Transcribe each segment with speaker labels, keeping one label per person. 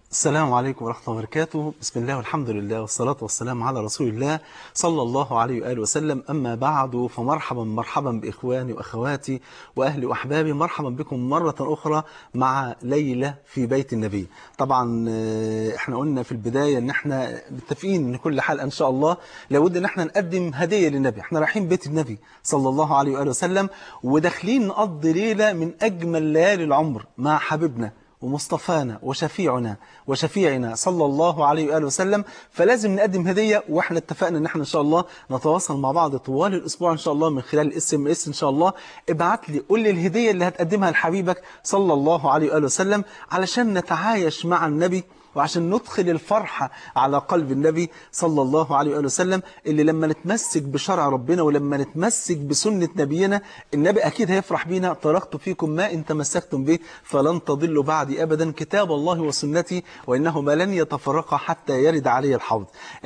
Speaker 1: السلام عليكم ورحمة الله وبركاته بسم الله والحمد لله والصلاة والسلام على رسول الله صلى الله عليه وآله وسلم أما بعد فمرحبا مرحبا بإخواني وأخواتي وأهلي وأحبابي مرحبا بكم مرة أخرى مع ليلة في بيت النبي طبعا آه، احنا قلنا في البداية ان احنا متفقين ان كل حلقة ان شاء الله لابد ان احنا نقدم هدية للنبي احنا رايحين بيت النبي صلى الله عليه وآله وسلم وداخلين نقضي ليلة من أجمل ليالي العمر مع حبيبنا ومصطفانا وشفيعنا وشفيعنا صلى الله عليه وآله وسلم فلازم نقدم هدية واحنا اتفقنا ان احنا ان شاء الله نتواصل مع بعض طوال الاسبوع ان شاء الله من خلال الاس ام اس ان شاء الله ابعت لي قول لي الهدية اللي هتقدمها لحبيبك صلى الله عليه وآله وسلم علشان نتعايش مع النبي وعشان ندخل الفرحة على قلب النبي صلى الله عليه وآله وسلم اللي لما نتمسك بشرع ربنا ولما نتمسك بسنة نبينا النبي أكيد هيفرح بينا تركت فيكم ما إن تمسكتم به فلن تضلوا بعدي أبدا كتاب الله وسنتي وإنهما لن يتفرقا حتى يرد علي الحوض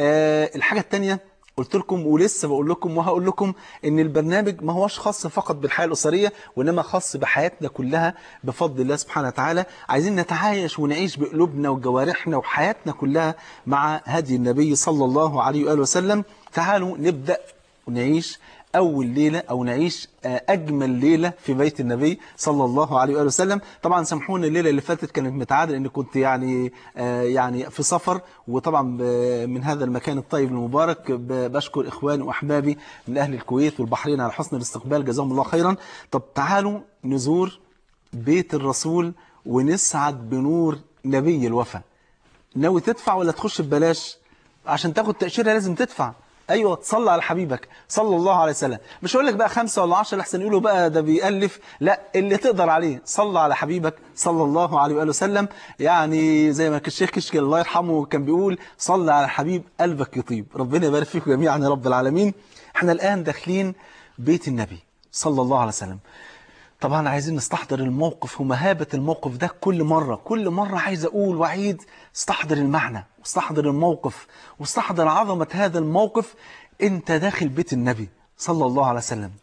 Speaker 1: أه الحاجة الثانية قلت لكم ولسه بقول لكم وهقول لكم ان البرنامج ما هوش خاص فقط بالحياة الأسرية وإنما خاص بحياتنا كلها بفضل الله سبحانه وتعالى عايزين نتعايش ونعيش بقلوبنا وجوارحنا وحياتنا كلها مع هدي النبي صلى الله عليه وآله وسلم تعالوا نبدأ ونعيش أول ليلة أو نعيش آه، أجمل ليلة في بيت النبي صلى الله عليه وآله وسلم طبعا سامحوني الليلة اللي فاتت كانت متعادة لأن كنت يعني آه، يعني في سفر وطبعا ب- من هذا المكان الطيب المبارك ب- بشكر إخواني وأحبابي من أهل الكويت والبحرين على حسن الاستقبال جزاهم الله خيرا طب تعالوا نزور بيت الرسول ونسعد بنور نبي الوفا ناوي تدفع ولا تخش ببلاش عشان تاخد تأشيرة لازم تدفع ايوه تصلي على حبيبك صلى الله عليه وسلم مش هقول لك بقى خمسة ولا عشرة لحسن يقولوا بقى ده بيألف لا اللي تقدر عليه صلى على حبيبك صلى الله عليه وآله وسلم يعني زي ما الشيخ كشك الله يرحمه كان بيقول صلى على الحبيب قلبك يطيب ربنا يبارك فيكم جميعا يا رب العالمين احنا الآن داخلين بيت النبي صلى الله عليه وسلم طبعا عايزين نستحضر الموقف ومهابة الموقف ده كل مرة كل مرة عايز أقول وعيد استحضر المعنى واستحضر الموقف واستحضر عظمة هذا الموقف انت داخل بيت النبي صلى الله عليه وسلم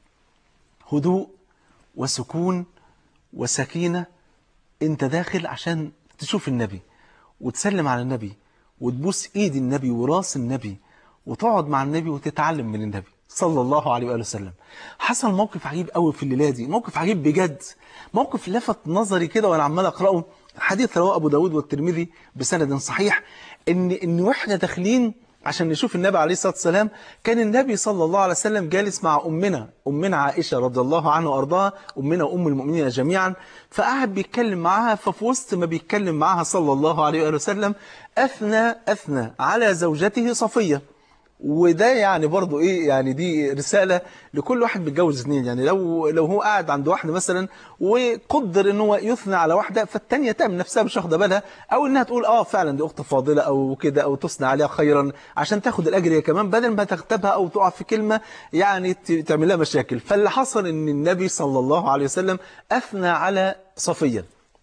Speaker 1: هدوء وسكون وسكينة انت داخل عشان تشوف النبي وتسلم على النبي وتبوس ايد النبي وراس النبي وتقعد مع النبي وتتعلم من النبي صلى الله عليه وآله وسلم حصل موقف عجيب قوي في الليلة دي موقف عجيب بجد موقف لفت نظري كده وانا عمال اقراه حديث رواه ابو داود والترمذي بسند صحيح ان ان واحنا داخلين عشان نشوف النبي عليه الصلاة والسلام كان النبي صلى الله عليه وسلم جالس مع أمنا أمنا عائشة رضي الله عنها وأرضاها أمنا وأم المؤمنين جميعا فقعد بيتكلم معاها ففي وسط ما بيتكلم معاها صلى الله عليه وآله وسلم أثنى أثنى على زوجته صفية وده يعني برضو ايه يعني دي رسالة لكل واحد بيتجوز اثنين يعني لو لو هو قاعد عند واحدة مثلا وقدر ان هو يثنى على واحدة فالتانية تعمل نفسها مش واخده بالها او انها تقول اه فعلا دي اخت فاضلة او كده او تثنى عليها خيرا عشان تاخد الاجر هي كمان بدل ما تغتابها او تقع في كلمة يعني ت- تعمل لها مشاكل فاللي حصل ان النبي صلى الله عليه وسلم اثنى على صفية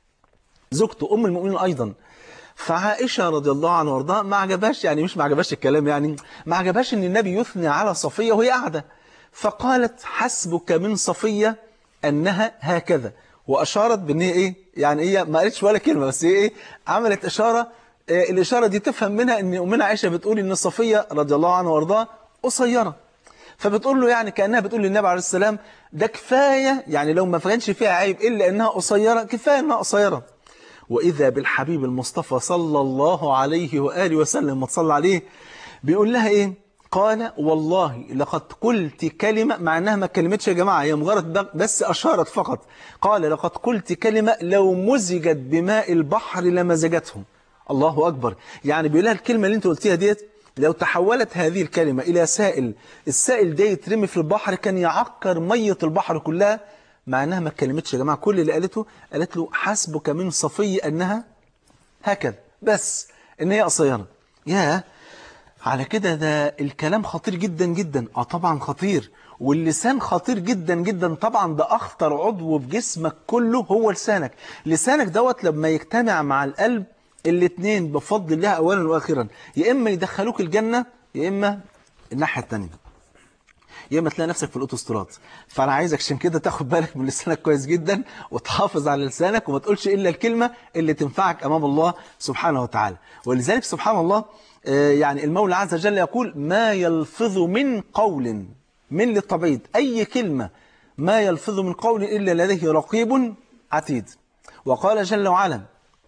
Speaker 1: زوجته ام المؤمنين ايضا فعائشة رضي الله عنها وارضاها ما عجبهاش يعني مش ما عجبهاش الكلام يعني ما عجبهاش ان النبي يثني على صفية وهي قاعدة فقالت حسبك من صفية انها هكذا واشارت بان هي ايه يعني هي ما قالتش ولا كلمة بس هي ايه عملت اشارة آه، الاشارة دي تفهم منها ان امنا عائشة بتقول ان صفية رضي الله عنها وارضاها قصيرة فبتقول له يعني كأنها بتقول للنبي عليه السلام ده كفاية يعني لو ما كانش فيها عيب إلا أنها قصيرة كفاية أنها قصيرة وإذا بالحبيب المصطفى صلى الله عليه وآله وسلم ما تصلى عليه بيقول لها إيه قال والله لقد قلت كلمة مع أنها ما كلمتش يا جماعة هي مجرد ب- بس أشارت فقط قال لقد قلت كلمة لو مزجت بماء البحر لمزجته الله أكبر يعني بيقول لها الكلمة اللي انت قلتيها ديت لو تحولت هذه الكلمة إلى سائل السائل ده يترمي في البحر كان يعكر مية البحر كلها مع أنها ما اتكلمتش يا جماعة كل اللي قالته قالت له حسبك من صفي أنها هكذا بس إن هي قصيرة يا على كده ده الكلام خطير جدا جدا اه طبعا خطير واللسان خطير جدا جدا طبعا ده اخطر عضو في جسمك كله هو لسانك لسانك دوت لما يجتمع مع القلب الاثنين بفضل الله اولا واخرا يا اما يدخلوك الجنة يا اما الناحية الثانية يا اما تلاقي نفسك في الاوتوستراد فانا عايزك عشان كده تاخد بالك من لسانك كويس جدا وتحافظ على لسانك وما تقولش الا الكلمه اللي تنفعك امام الله سبحانه وتعالى ولذلك سبحان الله آه، يعني المولى عز وجل يقول ما يلفظ من قول من للتبعيد اي كلمه ما يلفظ من قول الا لديه رقيب عتيد وقال جل وعلا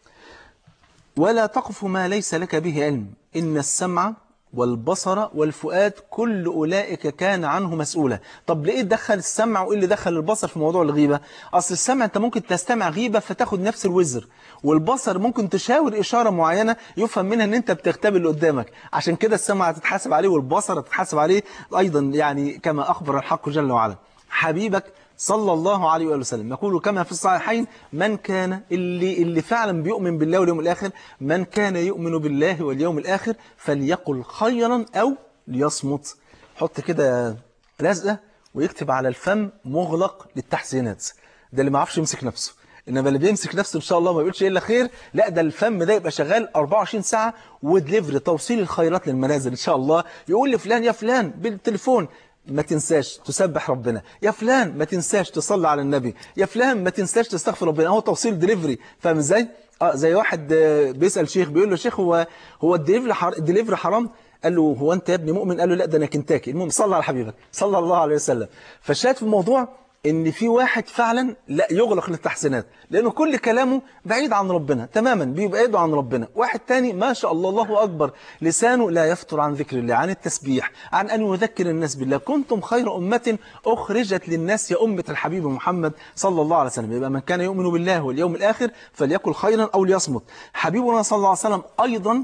Speaker 1: ولا تقف ما ليس لك به علم إن السمع والبصر والفؤاد كل أولئك كان عنه مسؤولا طب ليه دخل السمع وإيه اللي دخل البصر في موضوع الغيبة أصل السمع أنت ممكن تستمع غيبة فتاخد نفس الوزر والبصر ممكن تشاور إشارة معينة يفهم منها أن أنت بتغتاب اللي قدامك عشان كده السمع هتتحاسب عليه والبصر هتتحاسب عليه أيضا يعني كما أخبر الحق جل وعلا حبيبك صلى الله عليه وآله وسلم يقول كما في الصحيحين من كان اللي اللي فعلا بيؤمن بالله واليوم الآخر من كان يؤمن بالله واليوم الآخر فليقل خيرا أو ليصمت حط كده لزقة ويكتب على الفم مغلق للتحسينات ده اللي ما عرفش يمسك نفسه انما اللي بيمسك نفسه ان شاء الله ما بيقولش الا خير لا ده الفم ده يبقى شغال 24 ساعه ودليفري توصيل الخيرات للمنازل ان شاء الله يقول لفلان يا فلان بالتليفون ما تنساش تسبح ربنا يا فلان ما تنساش تصلي على النبي يا فلان ما تنساش تستغفر ربنا هو توصيل دليفري فاهم ازاي اه زي واحد آه، بيسال شيخ بيقول له شيخ هو هو الدليفري حر... الدليفري حرام قال له هو انت يا ابني مؤمن قال له لا ده انا كنتاكي المهم صلى على حبيبك صلى الله عليه وسلم فالشاهد في الموضوع ان في واحد فعلا لا يغلق للتحسينات لانه كل كلامه بعيد عن ربنا تماما بيبعده عن ربنا واحد تاني ما شاء الله الله اكبر لسانه لا يفتر عن ذكر الله عن التسبيح عن ان يذكر الناس بالله كنتم خير امه اخرجت للناس يا امه الحبيب محمد صلى الله عليه وسلم يبقى من كان يؤمن بالله واليوم الاخر فليقل خيرا او ليصمت حبيبنا صلى الله عليه وسلم ايضا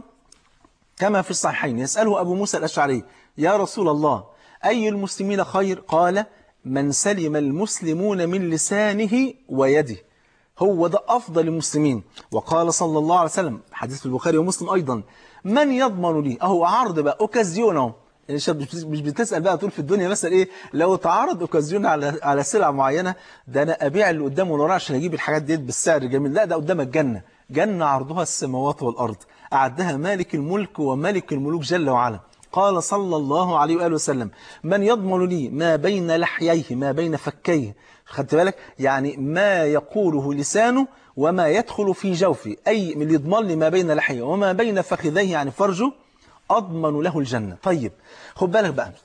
Speaker 1: كما في الصحيحين يسأله أبو موسى الأشعري يا رسول الله أي المسلمين خير قال من سلم المسلمون من لسانه ويده هو ده أفضل المسلمين وقال صلى الله عليه وسلم حديث في البخاري ومسلم أيضا من يضمن لي أهو عرض بقى أوكازيون أهو يعني مش مش بتسأل بقى تقول في الدنيا مثلا إيه لو تعرض أوكازيون على على سلعة معينة ده أنا أبيع اللي قدامه واللي وراه عشان أجيب الحاجات ديت بالسعر الجميل لا ده قدامك جنة جنة عرضها السماوات والأرض أعدها مالك الملك وملك الملوك جل وعلا قال صلى الله عليه وآله وسلم من يضمن لي ما بين لحييه ما بين فكيه خدت بالك يعني ما يقوله لسانه وما يدخل في جوفه أي من اللي يضمن لي ما بين لحيه وما بين فخذيه يعني فرجه أضمن له الجنة طيب خد بالك بقى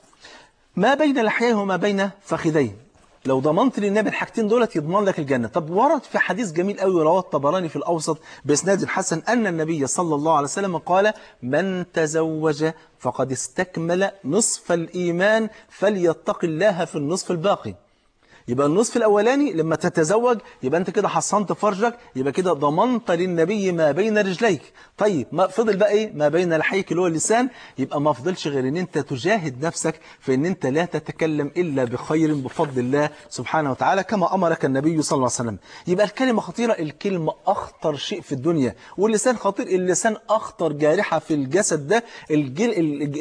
Speaker 1: ما بين لحييه وما بين فخذيه لو ضمنت للنبي الحاجتين دولت يضمن لك الجنة طب ورد في حديث جميل قوي رواه الطبراني في الأوسط بإسناد حسن أن النبي صلى الله عليه وسلم قال من تزوج فقد استكمل نصف الإيمان فليتق الله في النصف الباقي يبقى النصف الأولاني لما تتزوج يبقى أنت كده حصنت فرجك يبقى كده ضمنت للنبي ما بين رجليك طيب ما فضل بقى إيه ما بين لحيك اللي هو اللسان يبقى ما فضلش غير أن أنت تجاهد نفسك في أن أنت لا تتكلم إلا بخير بفضل الله سبحانه وتعالى كما أمرك النبي صلى الله عليه وسلم يبقى الكلمة خطيرة الكلمة أخطر شيء في الدنيا واللسان خطير اللسان أخطر جارحة في الجسد ده الجل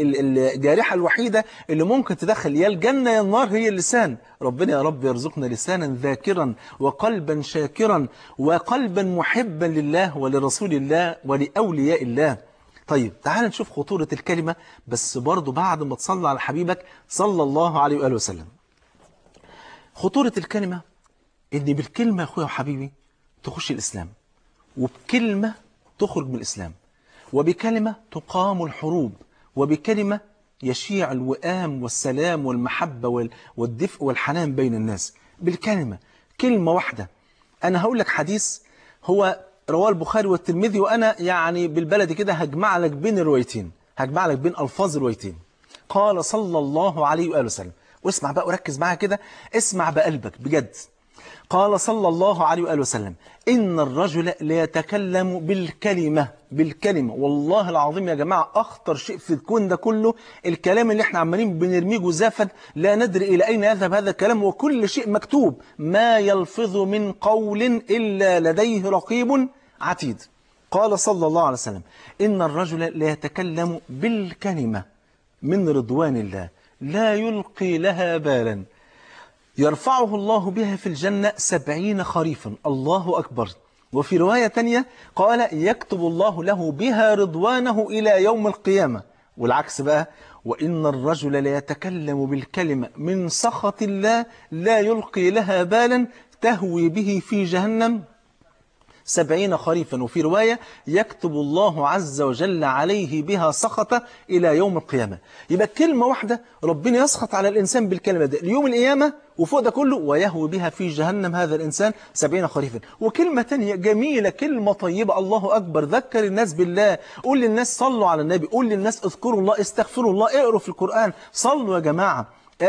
Speaker 1: الجارحة الوحيدة اللي ممكن تدخل يا الجنة يا النار هي اللسان ربنا يا رب يرزقنا لسانا ذاكرا وقلبا شاكرا وقلبا محبا لله ولرسول الله ولأولياء الله طيب تعال نشوف خطورة الكلمة بس برضو بعد ما تصلى على حبيبك صلى الله عليه وآله وسلم خطورة الكلمة ان بالكلمة يا اخويا وحبيبي تخش الإسلام وبكلمة تخرج من الإسلام وبكلمة تقام الحروب وبكلمة يشيع الوئام والسلام والمحبة والدفء والحنان بين الناس بالكلمة كلمة واحدة أنا هقول لك حديث هو رواه البخاري والترمذي وأنا يعني بالبلد كده هجمع لك بين الروايتين هجمع لك بين ألفاظ الروايتين قال صلى الله عليه وآله وسلم واسمع بقى وركز معايا كده اسمع بقلبك بجد قال صلى الله عليه وآله وسلم إن الرجل ليتكلم بالكلمة بالكلمة والله العظيم يا جماعة أخطر شيء في الكون ده كله الكلام اللي احنا عمالين بنرميه جزافا لا ندري إلى أين يذهب هذا الكلام وكل شيء مكتوب ما يلفظ من قول إلا لديه رقيب عتيد قال صلى الله عليه وسلم إن الرجل ليتكلم بالكلمة من رضوان الله لا يلقي لها بالا يرفعه الله بها في الجنة سبعين خريفا الله أكبر وفي رواية تانية قال يكتب الله له بها رضوانه إلى يوم القيامة والعكس بقى وإن الرجل ليتكلم بالكلمة من سخط الله لا يلقي لها بالا تهوي به في جهنم سبعين خريفا وفي رواية يكتب الله عز وجل عليه بها سخطة إلى يوم القيامة يبقى كلمة واحدة ربنا يسخط على الإنسان بالكلمة دي ليوم القيامة وفوق ده كله ويهوي بها في جهنم هذا الإنسان سبعين خريفا وكلمة تانية جميلة كلمة طيبة الله أكبر ذكر الناس بالله قول للناس صلوا على النبي قول للناس اذكروا الله استغفروا الله اقروا في القرآن صلوا يا جماعة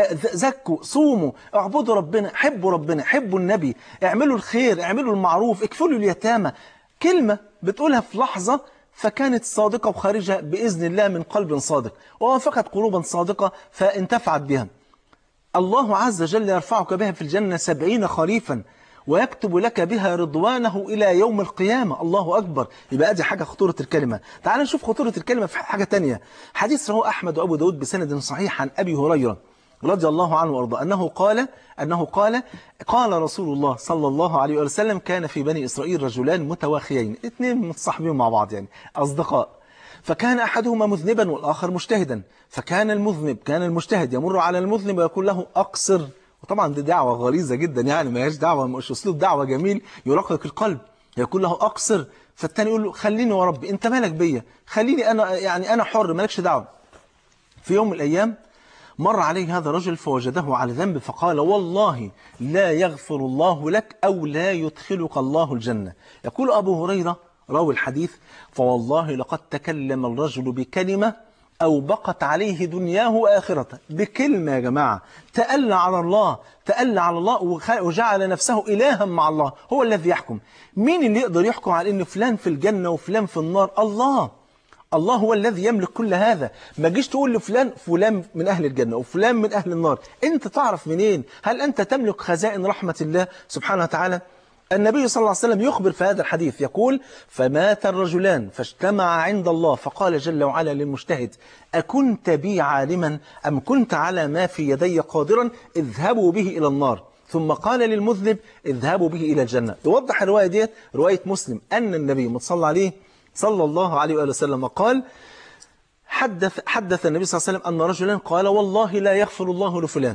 Speaker 1: زكوا صوموا اعبدوا ربنا حبوا ربنا حبوا النبي اعملوا الخير اعملوا المعروف اكفلوا اليتامى كلمة بتقولها في لحظة فكانت صادقة وخارجة بإذن الله من قلب صادق ووافقت قلوبا صادقة فانتفعت بها الله عز وجل يرفعك بها في الجنة سبعين خريفا ويكتب لك بها رضوانه إلى يوم القيامة الله أكبر يبقى دي حاجة خطورة الكلمة تعال نشوف خطورة الكلمة في حاجة تانية حديث رواه أحمد وأبو داود بسند صحيح عن أبي هريرة رضي الله عنه وارضاه أنه قال أنه قال قال رسول الله صلى الله عليه وسلم كان في بني إسرائيل رجلان متواخيين اثنين متصاحبين مع بعض يعني أصدقاء فكان أحدهما مذنبا والآخر مجتهدا فكان المذنب كان المجتهد يمر على المذنب ويقول له أقصر وطبعا دي دعوة غليظة جدا يعني ما هيش دعوة مش أسلوب دعوة جميل يرقق القلب يقول له أقصر فالتاني يقول له خليني يا ربي أنت مالك بيا خليني أنا يعني أنا حر مالكش دعوة في يوم من الأيام مر عليه هذا الرجل فوجده على ذنب فقال والله لا يغفر الله لك أو لا يدخلك الله الجنة يقول أبو هريرة راوي الحديث فوالله لقد تكلم الرجل بكلمة أو بقت عليه دنياه وآخرته بكلمة يا جماعة تألى على الله تألى على الله وجعل نفسه إلها مع الله هو الذي يحكم مين اللي يقدر يحكم على أن فلان في الجنة وفلان في النار الله الله هو الذي يملك كل هذا ما جيش تقول لفلان فلان من أهل الجنة وفلان من أهل النار أنت تعرف منين هل أنت تملك خزائن رحمة الله سبحانه وتعالى النبي صلى الله عليه وسلم يخبر في هذا الحديث يقول فمات الرجلان فاجتمع عند الله فقال جل وعلا للمجتهد أكنت بي عالما أم كنت على ما في يدي قادرا اذهبوا به إلى النار ثم قال للمذنب اذهبوا به إلى الجنة يوضح الرواية ديت رواية مسلم أن النبي متصلى عليه صلى الله عليه وآله وسلم قال حدث, حدث النبي صلى الله عليه وسلم أن رجلا قال والله لا يغفر الله لفلان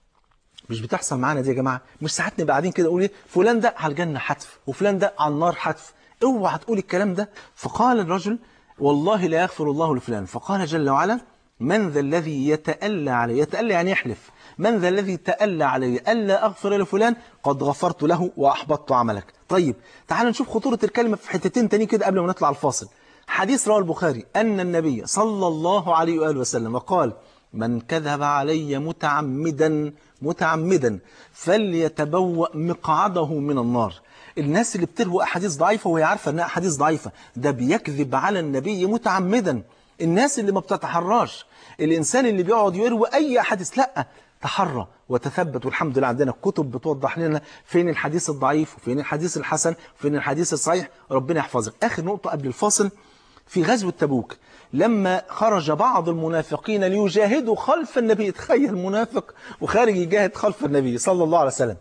Speaker 1: مش بتحصل معانا دي يا جماعة مش ساعات نبقى قاعدين كده نقول ايه فلان ده على الجنة حتف وفلان ده على النار حتف اوعى تقول الكلام ده فقال الرجل والله لا يغفر الله لفلان فقال جل وعلا من ذا الذي يتألى علي يتألى يعني يحلف من ذا الذي تألى علي ألا أغفر لفلان قد غفرت له وأحبطت عملك طيب تعال نشوف خطورة الكلمة في حتتين تاني كده قبل ما نطلع الفاصل حديث رواه البخاري أن النبي صلى الله عليه وآله وسلم قال من كذب علي متعمدا متعمدا فليتبوأ مقعده من النار الناس اللي بتروي أحاديث ضعيفة وهي عارفة أنها أحاديث ضعيفة ده بيكذب على النبي متعمدا الناس اللي ما بتتحراش الإنسان اللي بيقعد يروي أي أحاديث لا تحرى وتثبت والحمد لله عندنا كتب بتوضح لنا فين الحديث الضعيف وفين الحديث الحسن وفين الحديث الصحيح ربنا يحفظك آخر نقطة قبل الفاصل في غزوة تبوك لما خرج بعض المنافقين ليجاهدوا خلف النبي تخيل منافق وخارج يجاهد خلف النبي صلى الله عليه وسلم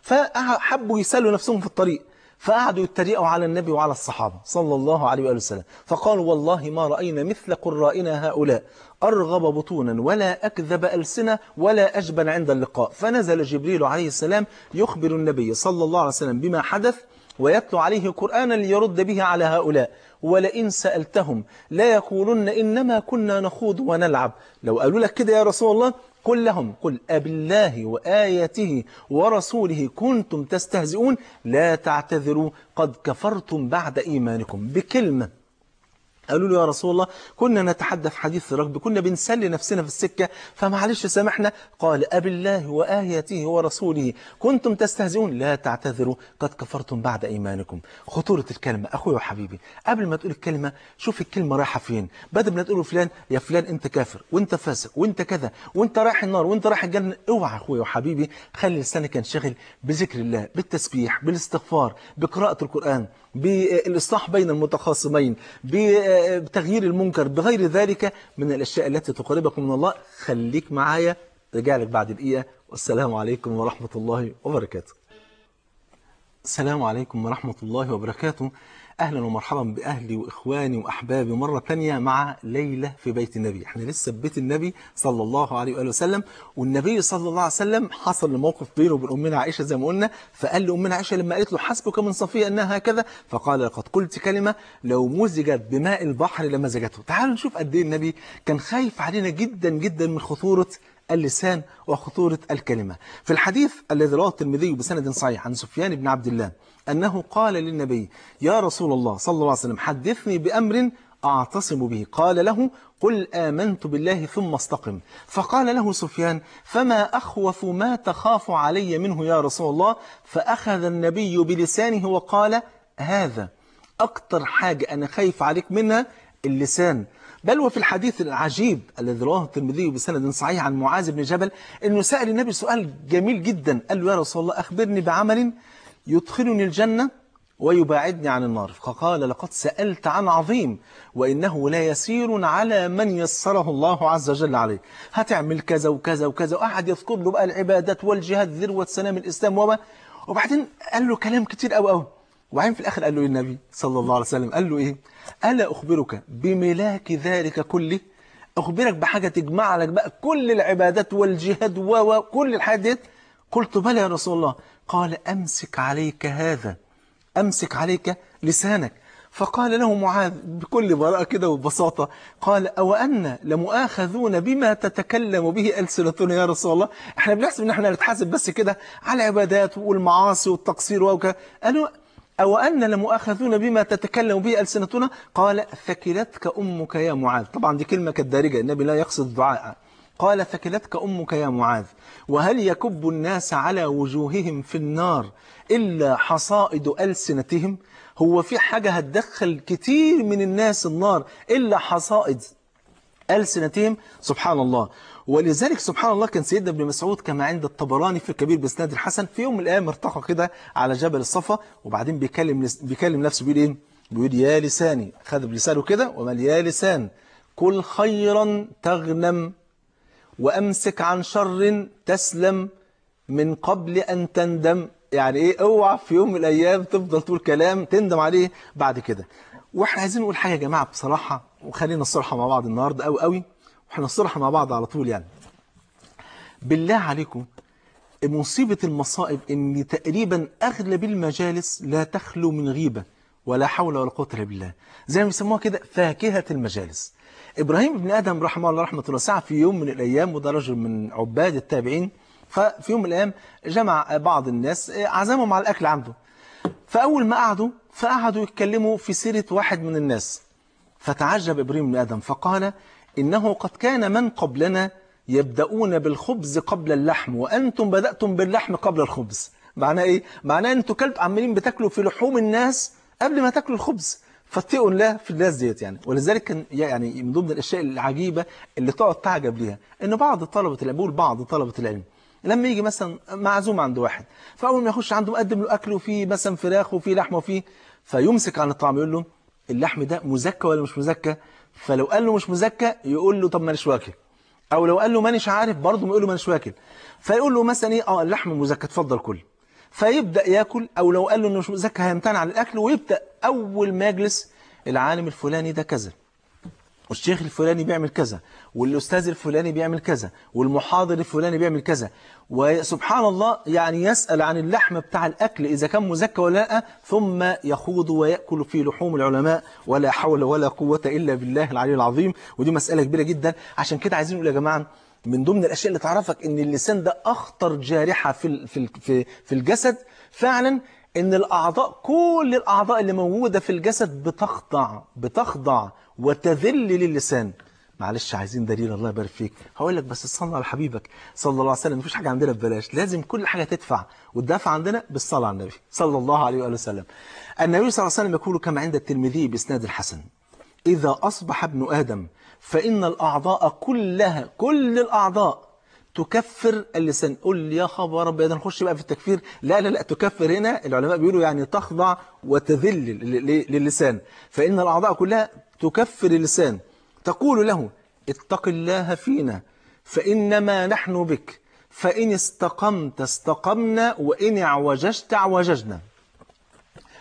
Speaker 1: فحبوا يسلوا نفسهم في الطريق فقعدوا يتريقوا على النبي وعلى الصحابة صلى الله عليه وآله وسلم فقالوا والله ما رأينا مثل قرائنا هؤلاء أرغب بطونا ولا أكذب ألسنة ولا أجبن عند اللقاء فنزل جبريل عليه السلام يخبر النبي صلى الله عليه وسلم بما حدث ويتلو عليه قرآنا ليرد به على هؤلاء ولئن سألتهم لا يقولن إنما كنا نخوض ونلعب لو قالوا لك كده يا رسول الله قل لهم قل أبالله وآياته ورسوله كنتم تستهزئون لا تعتذروا قد كفرتم بعد إيمانكم بكلمة قالوا له يا رسول الله كنا نتحدث حديث ركب كنا بنسلي نفسنا في السكة فمعلش سامحنا قال أب الله وآياته ورسوله كنتم تستهزئون لا تعتذروا قد كفرتم بعد إيمانكم خطورة الكلمة أخوي وحبيبي قبل ما تقول الكلمة شوف الكلمة رايحة فين بدل ما تقول فلان يا فلان أنت كافر وأنت فاسق وأنت كذا وأنت رايح النار وأنت رايح الجنة اوعى أخوي وحبيبي خلي لسانك ينشغل بذكر الله بالتسبيح بالاستغفار بقراءة القرآن بالإصلاح بين المتخاصمين بتغيير المنكر بغير ذلك من الأشياء التي تقربكم من الله خليك معايا رجع لك بعد دقيقة والسلام عليكم ورحمة الله وبركاته السلام عليكم ورحمة الله وبركاته أهلا ومرحبا بأهلي وإخواني وأحبابي مرة تانية مع ليلة في بيت النبي احنا لسه في بيت النبي صلى الله عليه وآله وسلم والنبي صلى الله عليه وسلم حصل الموقف بينه وبين أمنا عائشة زي ما قلنا فقال لأمنا عائشة لما قالت له حسبك من صفية أنها هكذا فقال لقد قلت كلمة لو مزجت بماء البحر لمزجته تعالوا نشوف قد ايه النبي كان خايف علينا جدا جدا من خطورة اللسان وخطورة الكلمة في الحديث الذي رواه الترمذي بسند صحيح عن سفيان بن عبد الله أنه قال للنبي يا رسول الله صلى الله عليه وسلم حدثني بأمر أعتصم به قال له قل آمنت بالله ثم استقم فقال له سفيان فما أخوف ما تخاف علي منه يا رسول الله فأخذ النبي بلسانه وقال هذا أكتر حاجة أنا خايف عليك منها اللسان بل وفي الحديث العجيب الذي رواه الترمذي بسند صحيح عن معاذ بن جبل انه سأل النبي سؤال جميل جدا قال له يا رسول الله أخبرني بعمل يدخلني الجنة ويباعدني عن النار فقال لقد سألت عن عظيم وإنه لا يسير على من يسره الله عز وجل عليه هتعمل كذا وكذا وكذا وقعد يذكر له بقى العبادات والجهاد ذروة سلام الإسلام وما وبعدين قال له كلام كتير قوي قوي وبعدين في الآخر قال له إيه النبي صلى الله عليه وسلم قال له إيه ألا أخبرك بملاك ذلك كله أخبرك بحاجة تجمع لك بقى كل العبادات والجهاد وكل الحاجات ديت قلت بلى يا رسول الله قال أمسك عليك هذا أمسك عليك لسانك فقال له معاذ بكل براءة كده وببساطة قال أو أن لمؤاخذون بما تتكلم به ألسنتنا يا رسول الله احنا بنحسب ان احنا نتحاسب بس كده على العبادات والمعاصي والتقصير وكذا قالوا أو أن لمؤاخذون بما تتكلم به ألسنتنا قال ثكلتك أمك يا معاذ طبعا دي كلمة كانت دارجة النبي لا يقصد دعاء قال ثكلتك أمك يا معاذ وهل يكب الناس على وجوههم في النار إلا حصائد ألسنتهم هو في حاجة هتدخل كتير من الناس النار إلا حصائد ألسنتهم سبحان الله ولذلك سبحان الله كان سيدنا ابن مسعود كما عند الطبراني في الكبير بسناد الحسن في يوم من الأيام ارتقى كده على جبل الصفا وبعدين بيكلم بيكلم نفسه بيقول ايه بيقول يا لساني خد بلسانه كده ومال يا لسان كل خيرا تغنم وأمسك عن شر تسلم من قبل أن تندم يعني ايه اوعى في يوم من الأيام تفضل تقول كلام تندم عليه بعد كده واحنا عايزين نقول حاجة يا جماعة بصراحة وخلينا الصراحة مع بعض النهاردة قوي قوي واحنا الصراحة مع بعض على طول يعني بالله عليكم مصيبة المصائب ان تقريبا اغلب المجالس لا تخلو من غيبة ولا حول ولا قوة الا بالله زي ما بيسموها كده فاكهة المجالس ابراهيم بن ادم رحمه الله رحمة الله سعى في يوم من الايام وده رجل من عباد التابعين ففي يوم من الايام جمع بعض الناس عزمهم على الاكل عنده فاول ما قعدوا فقعدوا يتكلموا في سيرة واحد من الناس فتعجب ابراهيم بن ادم فقال إنه قد كان من قبلنا يبدأون بالخبز قبل اللحم وأنتم بدأتم باللحم قبل الخبز معناه إيه؟ معناه أنتوا كلب عمالين بتاكلوا في لحوم الناس قبل ما تاكلوا الخبز فاتقوا الله في الناس ديت يعني ولذلك كان يعني من ضمن الأشياء العجيبة اللي تقعد تعجب ليها إن بعض طلبة العلم بقول بعض طلبة العلم لما يجي مثلا معزوم عند واحد فأول ما يخش عنده مقدم له أكل وفيه مثلا فراخ وفيه لحمة وفيه فيمسك عن الطعام يقول له اللحم ده مزكى ولا مش مزكى فلو قال له مش مزكى يقول له طب مانيش واكل او لو قال له مانيش عارف برضه يقول له مانيش واكل فيقول له مثلا ايه اه اللحم مزكى اتفضل كل فيبدا ياكل او لو قال له انه مش مزكى هيمتنع عن الاكل ويبدا اول ما يجلس العالم الفلاني ده كذا والشيخ الفلاني بيعمل كذا والأستاذ الفلاني بيعمل كذا والمحاضر الفلاني بيعمل كذا وسبحان الله يعني يسأل عن اللحم بتاع الأكل إذا كان مزكى ولا لا ثم يخوض ويأكل في لحوم العلماء ولا حول ولا قوة إلا بالله العلي العظيم ودي مسألة كبيرة جدا عشان كده عايزين نقول يا جماعة من ضمن الأشياء اللي تعرفك إن اللسان ده أخطر جارحة في في في في الجسد فعلا إن الأعضاء كل الأعضاء اللي موجودة في الجسد بتخضع بتخضع وتذل للسان معلش عايزين دليل الله يبارك فيك هقول لك بس صلى على حبيبك صلى الله عليه وسلم مفيش حاجة عندنا ببلاش لازم كل حاجة تدفع والدفع عندنا بالصلاة على النبي صلى الله عليه وآله وسلم النبي صلى الله عليه وسلم يقول كما عند الترمذي بإسناد الحسن إذا أصبح ابن آدم فإن الأعضاء كلها كل الأعضاء تكفر اللسان قول يا خبر رب ده نخش بقى في التكفير لا لا لا تكفر هنا العلماء بيقولوا يعني تخضع وتذل للسان فإن الأعضاء كلها تكفر اللسان تقول له اتق الله فينا فإنما نحن بك فإن استقمت استقمنا وإن اعوججت اعوججنا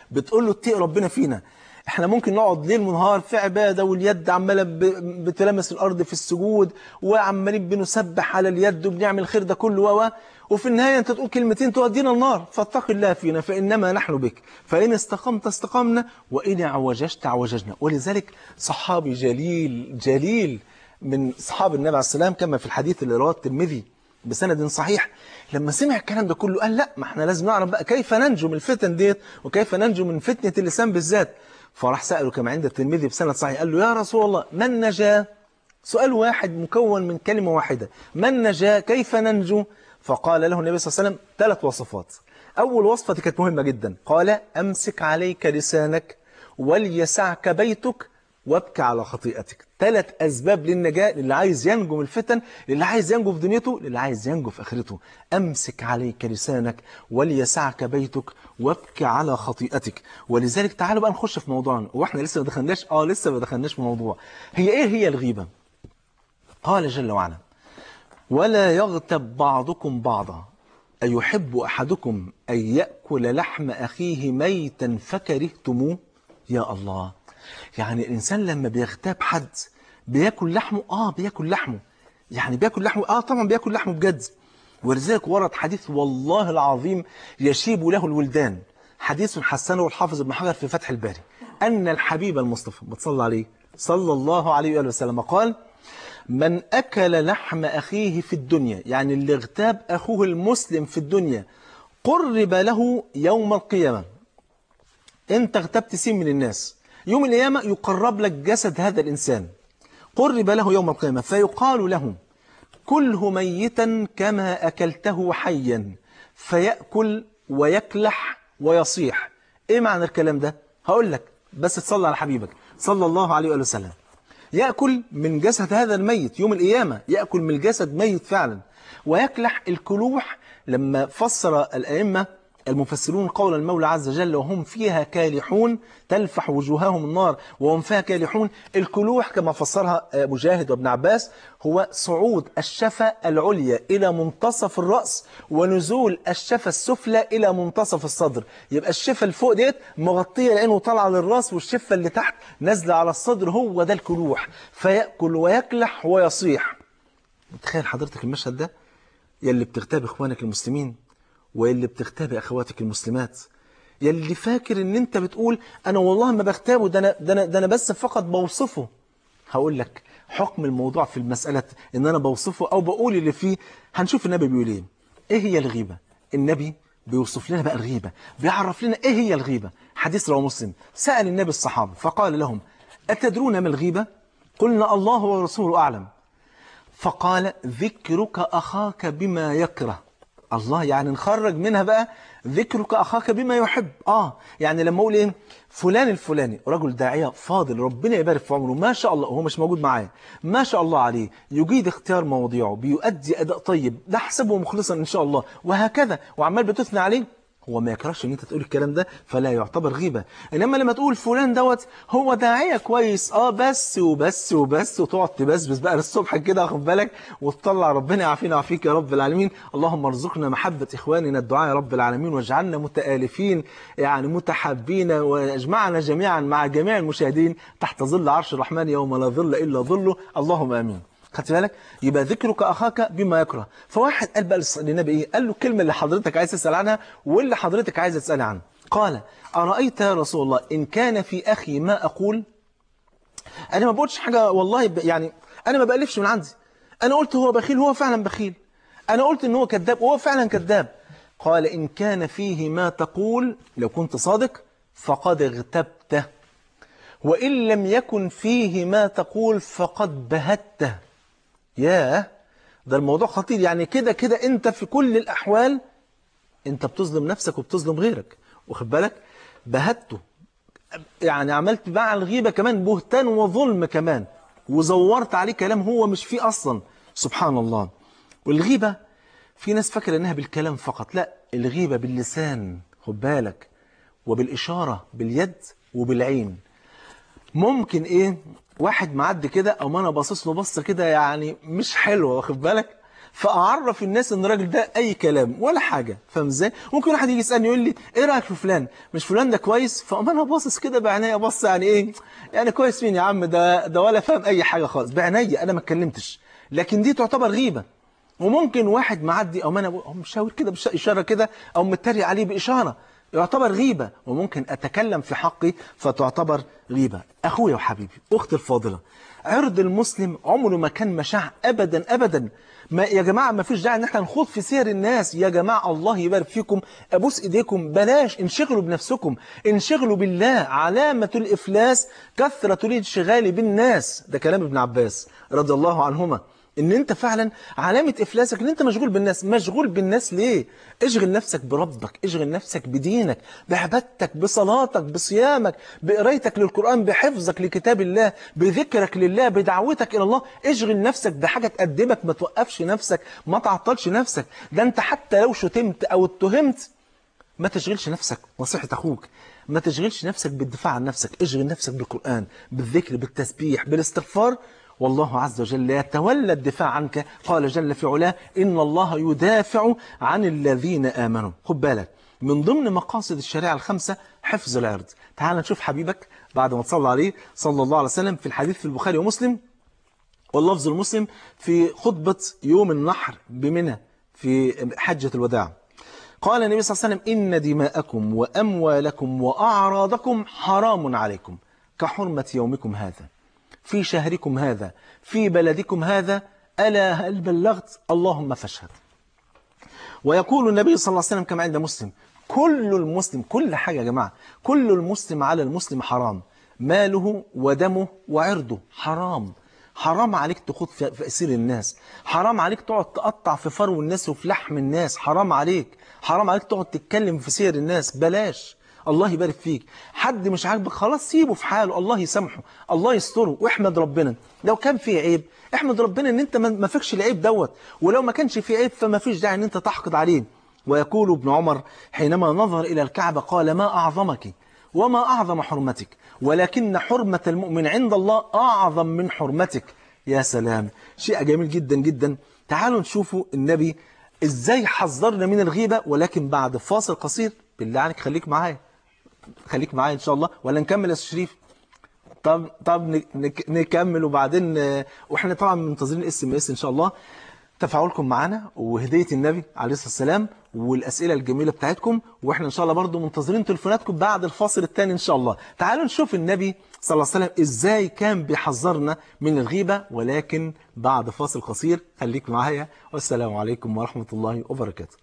Speaker 1: بتقول له اتقي ربنا فينا احنا ممكن نقعد ليل ونهار في عبادة واليد عمالة ب- بتلامس الأرض في السجود وعمالين بنسبح على اليد وبنعمل الخير ده كله و وفي النهاية انت تقول كلمتين تودينا النار فاتق الله فينا فإنما نحن بك فإن استقمت استقمنا وإن اعوججت اعوججنا ولذلك صحابي جليل جليل من صحاب النبي عليه السلام كما في الحديث اللي رواه الترمذي بسند صحيح لما سمع الكلام ده كله قال لا ما احنا لازم نعرف بقى كيف ننجو من الفتن ديت وكيف ننجو من فتنة اللسان بالذات فراح سأله كما عند الترمذي بسند صحيح قال له يا رسول الله من نجا سؤال واحد مكون من كلمة واحدة من نجا كيف ننجو فقال له النبي صلى الله عليه وسلم ثلاث وصفات أول وصفة دي كانت مهمة جدا قال أمسك عليك لسانك وليسعك بيتك وابكي على خطيئتك ثلاث أسباب للنجاة للي عايز ينجو من الفتن للي عايز ينجو في دنيته للي عايز ينجو في آخرته أمسك عليك لسانك وليسعك بيتك وابكي على خطيئتك ولذلك تعالوا بقى نخش في موضوعنا واحنا لسه ما دخلناش اه لسه ما دخلناش في موضوع هي ايه هي الغيبة قال جل وعلا ولا يغتب بعضكم بعضا أيحب أحدكم أن يأكل لحم أخيه ميتا فكرهتموه يا الله يعني الإنسان لما بيغتاب حد بياكل لحمه آه بياكل لحمه يعني بياكل لحمه آه طبعا بياكل لحمه بجد ولذلك ورد حديث والله العظيم يشيب له الولدان حديث حسنه الحافظ ابن حجر في فتح الباري أن الحبيب المصطفى بتصلى عليه صلى الله عليه وآله وسلم قال من أكل لحم أخيه في الدنيا يعني اللي اغتاب أخوه المسلم في الدنيا قرب له يوم القيامة انت اغتبت سين من الناس يوم القيامة يقرب لك جسد هذا الإنسان قرب له يوم القيامة فيقال له كله ميتا كما أكلته حيا فيأكل ويكلح ويصيح إيه معنى الكلام ده؟ هقول لك بس تصلى على حبيبك صلى الله عليه وآله وسلم يأكل من جسد هذا الميت يوم القيامة يأكل من الجسد ميت فعلا ويكلح الكلوح لما فسر الأئمة المفسرون قول المولى عز وجل وهم فيها كالحون تلفح وجوههم النار وهم فيها كالحون الكلوح كما فسرها مجاهد وابن عباس هو صعود الشفة العليا إلى منتصف الرأس ونزول الشفة السفلى إلى منتصف الصدر يبقى الشفة اللي فوق ديت مغطية لأنه طالعة للرأس والشفة اللي تحت نازلة على الصدر هو ده الكلوح فيأكل ويكلح ويصيح تخيل حضرتك المشهد ده يلي بتغتاب إخوانك المسلمين واللي بتغتابي اخواتك المسلمات يلي فاكر ان انت بتقول انا والله ما بغتابه ده انا ده انا ده انا بس فقط بوصفه هقول لك حكم الموضوع في المساله ان انا بوصفه او بقول اللي فيه هنشوف النبي بيقول ايه ايه هي الغيبه النبي بيوصف لنا بقى الغيبه بيعرف لنا ايه هي الغيبه حديث رواه مسلم سال النبي الصحابه فقال لهم اتدرون ما الغيبه قلنا الله ورسوله اعلم فقال ذكرك اخاك بما يكره الله يعني نخرج منها بقى ذكرك أخاك بما يحب آه يعني لما أقول إيه فلان الفلاني رجل داعية فاضل ربنا يبارك في عمره ما شاء الله هو مش موجود معايا ما شاء الله عليه يجيد اختيار مواضيعه بيؤدي أداء طيب ده حسبه مخلصا إن شاء الله وهكذا وعمال بتثنى عليه هو ما يكرهش ان انت تقول الكلام ده فلا يعتبر غيبة انما لما تقول فلان دوت هو داعية كويس اه بس وبس وبس وتقعد تبسبس بقى للصبح كده واخد بالك وتطلع ربنا يعافينا ويعافيك يا رب العالمين اللهم ارزقنا محبة اخواننا الدعاء يا رب العالمين واجعلنا متآلفين يعني متحابين واجمعنا جميعا مع جميع المشاهدين تحت ظل عرش الرحمن يوم لا ظل الا ظله اللهم امين خدت بالك يبقى ذكرك اخاك بما يكره فواحد قال بقى للنبي ايه قال له الكلمه اللي حضرتك عايز تسال عنها واللي حضرتك عايز تسال عنها قال ارايت يا رسول الله ان كان في اخي ما اقول انا ما بقولش حاجه والله ب... يعني انا ما بالفش من عندي انا قلت هو بخيل هو فعلا بخيل انا قلت ان هو كذاب وهو فعلا كذاب قال ان كان فيه ما تقول لو كنت صادق فقد اغتبته وان لم يكن فيه ما تقول فقد بهته ياه ده الموضوع خطير يعني كده كده انت في كل الاحوال انت بتظلم نفسك وبتظلم غيرك واخد بالك بهته يعني عملت مع الغيبة كمان بهتان وظلم كمان وزورت عليه كلام هو مش فيه اصلا سبحان الله والغيبة في ناس فاكرة انها بالكلام فقط لا الغيبة باللسان خد بالك وبالإشارة باليد وبالعين ممكن ايه واحد معدي كده او انا باصص له بصه كده يعني مش حلوه واخد بالك فاعرف الناس ان الراجل ده اي كلام ولا حاجه فاهم ازاي ممكن واحد يجي يسالني يقول لي ايه رايك في فلان مش فلان ده كويس فاقوم انا باصص كده بعينيا بص يعني ايه يعني كويس مين يا عم ده ده ولا فاهم اي حاجه خالص بعينيا انا ما اتكلمتش لكن دي تعتبر غيبه وممكن واحد معدي او انا أقوم مشاور كده باشاره كده او متريق عليه باشاره يعتبر غيبة وممكن أتكلم في حقي فتعتبر غيبة أخويا وحبيبي أختي الفاضلة عرض المسلم عمره ما كان مشاع أبدا أبدا ما يا جماعة ما فيش داعي ان احنا نخوض في سير الناس يا جماعة الله يبارك فيكم أبوس إيديكم بلاش انشغلوا بنفسكم انشغلوا بالله علامة الإفلاس كثرة الانشغال بالناس ده كلام ابن عباس رضي الله عنهما ان انت فعلا علامة افلاسك ان انت مشغول بالناس مشغول بالناس ليه اشغل نفسك بربك اشغل نفسك بدينك بعبادتك بصلاتك بصيامك بقرايتك للقرآن بحفظك لكتاب الله بذكرك لله بدعوتك الى الله اشغل نفسك بحاجة تقدمك ما توقفش نفسك ما تعطلش نفسك ده انت حتى لو شتمت او اتهمت ما تشغلش نفسك نصيحة أخوك ما تشغلش نفسك بالدفاع عن نفسك اشغل نفسك بالقرآن بالذكر بالتسبيح بالاستغفار والله عز وجل يتولى الدفاع عنك قال جل في علاه إن الله يدافع عن الذين آمنوا خد بالك من ضمن مقاصد الشريعة الخمسة حفظ العرض تعال نشوف حبيبك بعد ما تصلى عليه صلى الله عليه وسلم في الحديث في البخاري ومسلم واللفظ المسلم في خطبة يوم النحر بمنى في حجة الوداع قال النبي صلى الله عليه وسلم إن دماءكم وأموالكم وأعراضكم حرام عليكم كحرمة يومكم هذا في شهركم هذا في بلدكم هذا ألا هل بلغت اللهم فاشهد ويقول النبي صلى الله عليه وسلم كما عند مسلم كل المسلم كل حاجة يا جماعة كل المسلم على المسلم حرام ماله ودمه وعرضه حرام حرام عليك تخوض في في أسير الناس حرام عليك تقعد تقطع في فرو الناس وفي لحم الناس حرام عليك حرام عليك تقعد تتكلم في سير الناس بلاش الله يبارك فيك حد مش عاجبك خلاص سيبه في حاله الله يسامحه الله يستره واحمد ربنا لو كان فيه عيب احمد ربنا ان انت ما فيكش العيب دوت ولو ما كانش فيه عيب فما فيش داعي ان انت تحقد عليه ويقول ابن عمر حينما نظر إلى الكعبة قال ما أعظمك وما أعظم حرمتك ولكن حرمة المؤمن عند الله أعظم من حرمتك يا سلام شيء جميل جدا جدا تعالوا نشوفوا النبي ازاي حذرنا من الغيبة ولكن بعد فاصل قصير بالله عليك خليك معايا خليك معايا ان شاء الله ولا نكمل يا أستاذ شريف طب طب نك- نك- نكمل وبعدين آه، واحنا طبعا منتظرين اس ام اس ان شاء الله تفاعلكم معنا وهدية النبي عليه الصلاة والسلام والأسئلة الجميلة بتاعتكم وإحنا إن شاء الله برضو منتظرين تليفوناتكم بعد الفاصل الثاني إن شاء الله تعالوا نشوف النبي صلى الله عليه وسلم إزاي كان بيحذرنا من الغيبة ولكن بعد فاصل قصير خليك معايا والسلام عليكم ورحمة الله وبركاته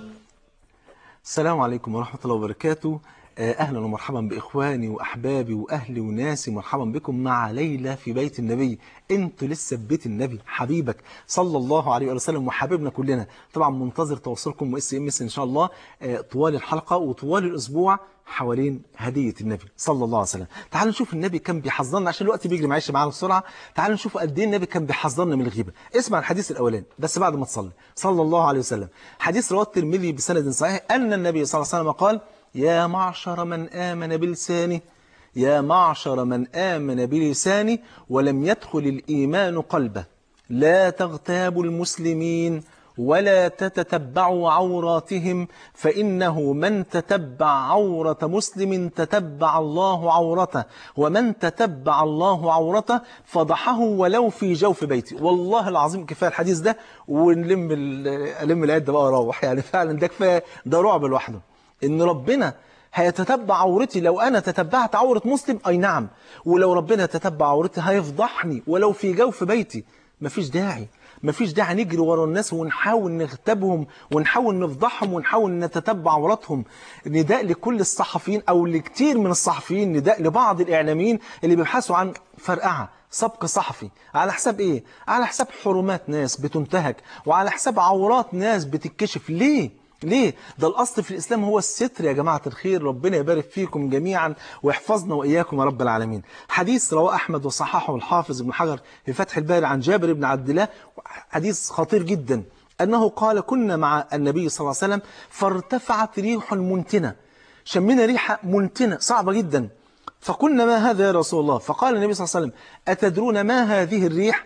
Speaker 1: السلام عليكم ورحمة الله وبركاته آه، أهلا ومرحبا بإخواني وأحبابي وأهلي وناسي مرحبا بكم مع ليلى في بيت النبي أنتوا لسه في بيت النبي حبيبك صلى الله عليه وسلم وحبيبنا كلنا طبعا منتظر تواصلكم واس ام اس إن شاء الله آه، طوال الحلقة وطوال الأسبوع حوالين هدية النبي صلى الله عليه وسلم تعالوا نشوف النبي كان بيحذرنا عشان الوقت بيجري معلش معانا بسرعة تعالوا نشوف قد ايه النبي كان بيحذرنا من الغيبة اسمع الحديث الأولاني بس بعد ما تصلي صلى الله عليه وسلم حديث رواه الترمذي بسند صحيح أن النبي صلى الله عليه وسلم قال يا معشر من آمن بلسانه يا معشر من آمن بلسانه ولم يدخل الإيمان قلبه لا تغتابوا المسلمين ولا تتتبعوا عوراتهم فإنه من تتبع عورة مسلم تتبع الله عورته ومن تتبع الله عورته فضحه ولو في جوف بيته والله العظيم كفاية الحديث ده ونلم ال- ألم العدة بقى واروح يعني فعلا ده كفاية ده رعب لوحده إن ربنا هيتتبع عورتي لو أنا تتبعت عورة مسلم أي نعم ولو ربنا تتبع عورتي هيفضحني ولو في جوف بيتي مفيش داعي مفيش داعي نجري ورا الناس ونحاول نغتابهم ونحاول نفضحهم ونحاول نتتبع عوراتهم نداء لكل الصحفيين او لكتير من الصحفيين نداء لبعض الاعلاميين اللي بيبحثوا عن فرقعه سبق صحفي على حساب ايه على حساب حرمات ناس بتنتهك وعلى حساب عورات ناس بتتكشف ليه ليه؟ ده الأصل في الإسلام هو الستر يا جماعة الخير ربنا يبارك فيكم جميعا ويحفظنا وإياكم يا رب العالمين حديث رواه أحمد وصححه الحافظ ابن حجر في فتح الباري عن جابر بن عبد الله حديث خطير جدا أنه قال كنا مع النبي صلى الله عليه وسلم فارتفعت ريح منتنة شمينا ريحة منتنة صعبة جدا فقلنا ما هذا يا رسول الله فقال النبي صلى الله عليه وسلم أتدرون ما هذه الريح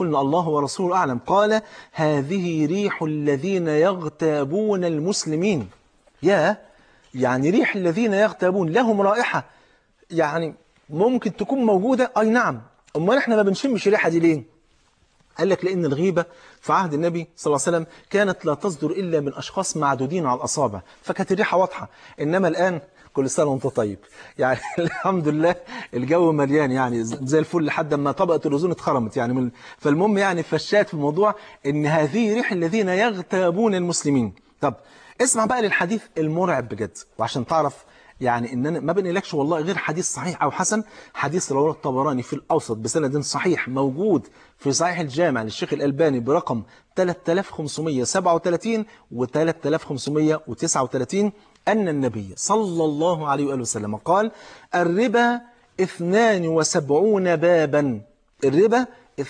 Speaker 1: قلنا الله ورسوله أعلم قال هذه ريح الذين يغتابون المسلمين يا يعني ريح الذين يغتابون لهم رائحة يعني ممكن تكون موجودة أي نعم أمال إحنا ما بنشمش الريحة دي ليه قال لك لأن الغيبة في عهد النبي صلى الله عليه وسلم كانت لا تصدر إلا من أشخاص معدودين على الأصابع فكانت الريحة واضحة إنما الآن كل سنة وانت طيب يعني الحمد لله الجو مليان يعني زي الفل لحد ما طبقة الأوزون اتخرمت يعني من فالمهم يعني فشات في الموضوع إن هذه ريح الذين يغتابون المسلمين طب اسمع بقى للحديث المرعب بجد وعشان تعرف يعني ان انا ما بنقلكش والله غير حديث صحيح او حسن حديث رواه الطبراني في الاوسط بسند صحيح موجود في صحيح الجامع للشيخ الالباني برقم 3537 و 3539 ان النبي صلى الله عليه واله وسلم قال الربا 72 بابا الربا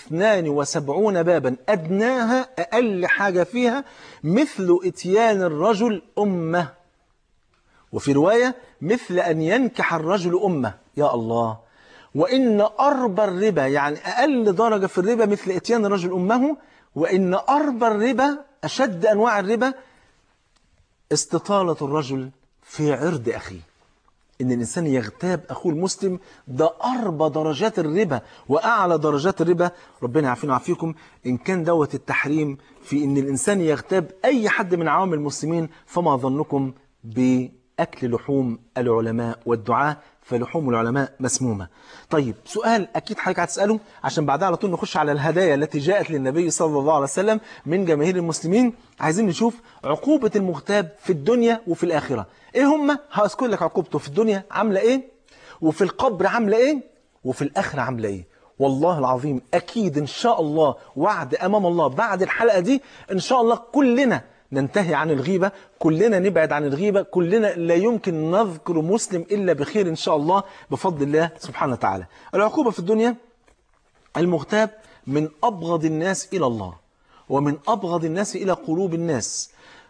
Speaker 1: 72 بابا أدناها أقل حاجة فيها مثل إتيان الرجل أمه وفي رواية مثل أن ينكح الرجل أمه يا الله وإن أربى الربا يعني أقل درجة في الربا مثل إتيان الرجل أمه وإن أربى الربا أشد أنواع الربا استطالة الرجل في عرض أخيه إن الإنسان يغتاب أخوه المسلم ده أربى درجات الربا وأعلى درجات الربا ربنا يعافينا ويعافيكم إن كان دوت التحريم في إن الإنسان يغتاب أي حد من عوام المسلمين فما ظنكم بأكل لحوم العلماء والدعاء فلحوم العلماء مسمومة طيب سؤال أكيد حضرتك هتسأله عشان بعدها على طول نخش على الهدايا التي جاءت للنبي صلى الله عليه وسلم من جماهير المسلمين عايزين نشوف عقوبة المغتاب في الدنيا وفي الآخرة إيه هم؟ هذكر لك عقوبته في الدنيا عاملة إيه وفي القبر عاملة إيه وفي الآخرة عاملة إيه والله العظيم أكيد إن شاء الله وعد أمام الله بعد الحلقة دي إن شاء الله كلنا ننتهي عن الغيبة كلنا نبعد عن الغيبة كلنا لا يمكن نذكر مسلم إلا بخير إن شاء الله بفضل الله سبحانه وتعالى العقوبة في الدنيا المغتاب من أبغض الناس إلى الله ومن أبغض الناس إلى قلوب الناس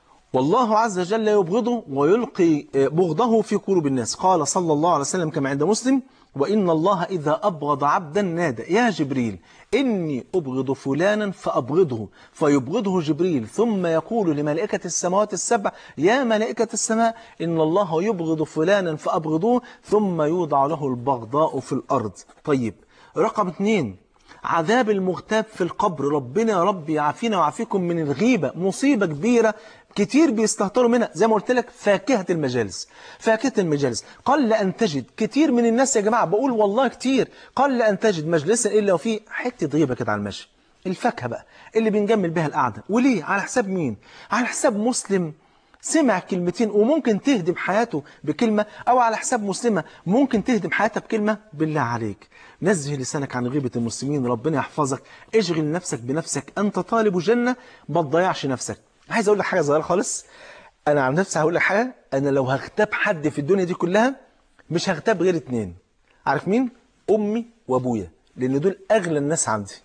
Speaker 1: والله عز وجل يبغضه ويلقي بغضه في قلوب الناس قال صلى الله عليه وسلم كما عند مسلم وإن الله إذا أبغض عبدا نادى يا جبريل إني أبغض فلانا فأبغضه فيبغضه جبريل ثم يقول لملائكة السماوات السبع يا ملائكة السماء إن الله يبغض فلانا فأبغضوه ثم يوضع له البغضاء في الأرض طيب رقم اثنين عذاب المغتاب في القبر ربنا يا رب يعافينا ويعافيكم من الغيبة مصيبة كبيرة كتير بيستهتروا منها زي ما قلت لك فاكهة المجالس فاكهة المجالس قل أن تجد كتير من الناس يا جماعة بقول والله كتير قل أن تجد مجلسا إلا وفيه حتة غيبة كده على المشي الفاكهة بقى اللي بنجمل بها القعدة وليه على حساب مين على حساب مسلم سمع كلمتين وممكن تهدم حياته بكلمة أو على حساب مسلمة ممكن تهدم حياتها بكلمة بالله عليك نزه لسانك عن غيبة المسلمين ربنا يحفظك اشغل نفسك بنفسك أنت طالب جنة ما تضيعش نفسك عايز أقول لك حاجة صغيرة خالص أنا عن نفسي هقول لك حاجة أنا لو هغتاب حد في الدنيا دي كلها مش هغتاب غير اتنين عارف مين؟ أمي وأبويا لأن دول أغلى الناس عندي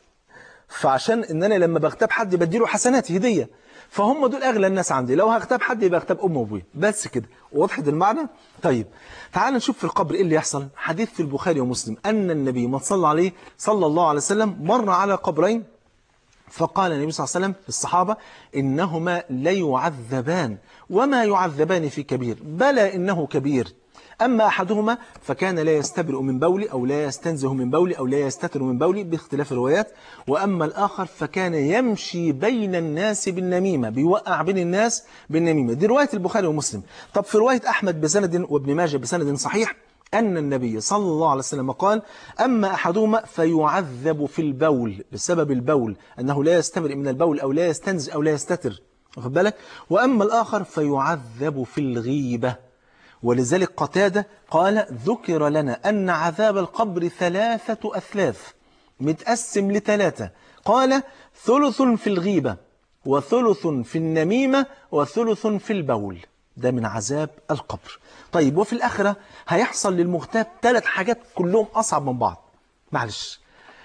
Speaker 1: فعشان ان انا لما بغتاب حد بديله حسنات هديه فهم دول اغلى الناس عندي لو هغتاب حد يبقى اغتاب امي وابويا بس كده وضحت المعنى طيب تعال نشوف في القبر ايه اللي يحصل حديث في البخاري ومسلم ان النبي ما صلى عليه صلى الله عليه وسلم مر على قبرين فقال النبي صلى الله عليه وسلم للصحابة إنهما ليعذبان وما يعذبان في كبير بلى إنه كبير أما أحدهما فكان لا يستبرئ من بولي أو لا يستنزه من بولي أو لا يستتر من بولي باختلاف الروايات وأما الآخر فكان يمشي بين الناس بالنميمة بيوقع بين الناس بالنميمة دي رواية البخاري ومسلم طب في رواية أحمد بسند وابن ماجه بسند صحيح أن النبي صلى الله عليه وسلم قال أما أحدهما فيعذب في البول بسبب البول أنه لا يستبرئ من البول أو لا يستنزه أو لا يستتر واخد بالك وأما الآخر فيعذب في الغيبة ولذلك قتادة قال ذكر لنا أن عذاب القبر ثلاثة أثلاث متقسم لثلاثة قال ثلث في الغيبة وثلث في النميمة وثلث في البول ده من عذاب القبر طيب وفي الآخرة هيحصل للمغتاب ثلاث حاجات كلهم أصعب من بعض معلش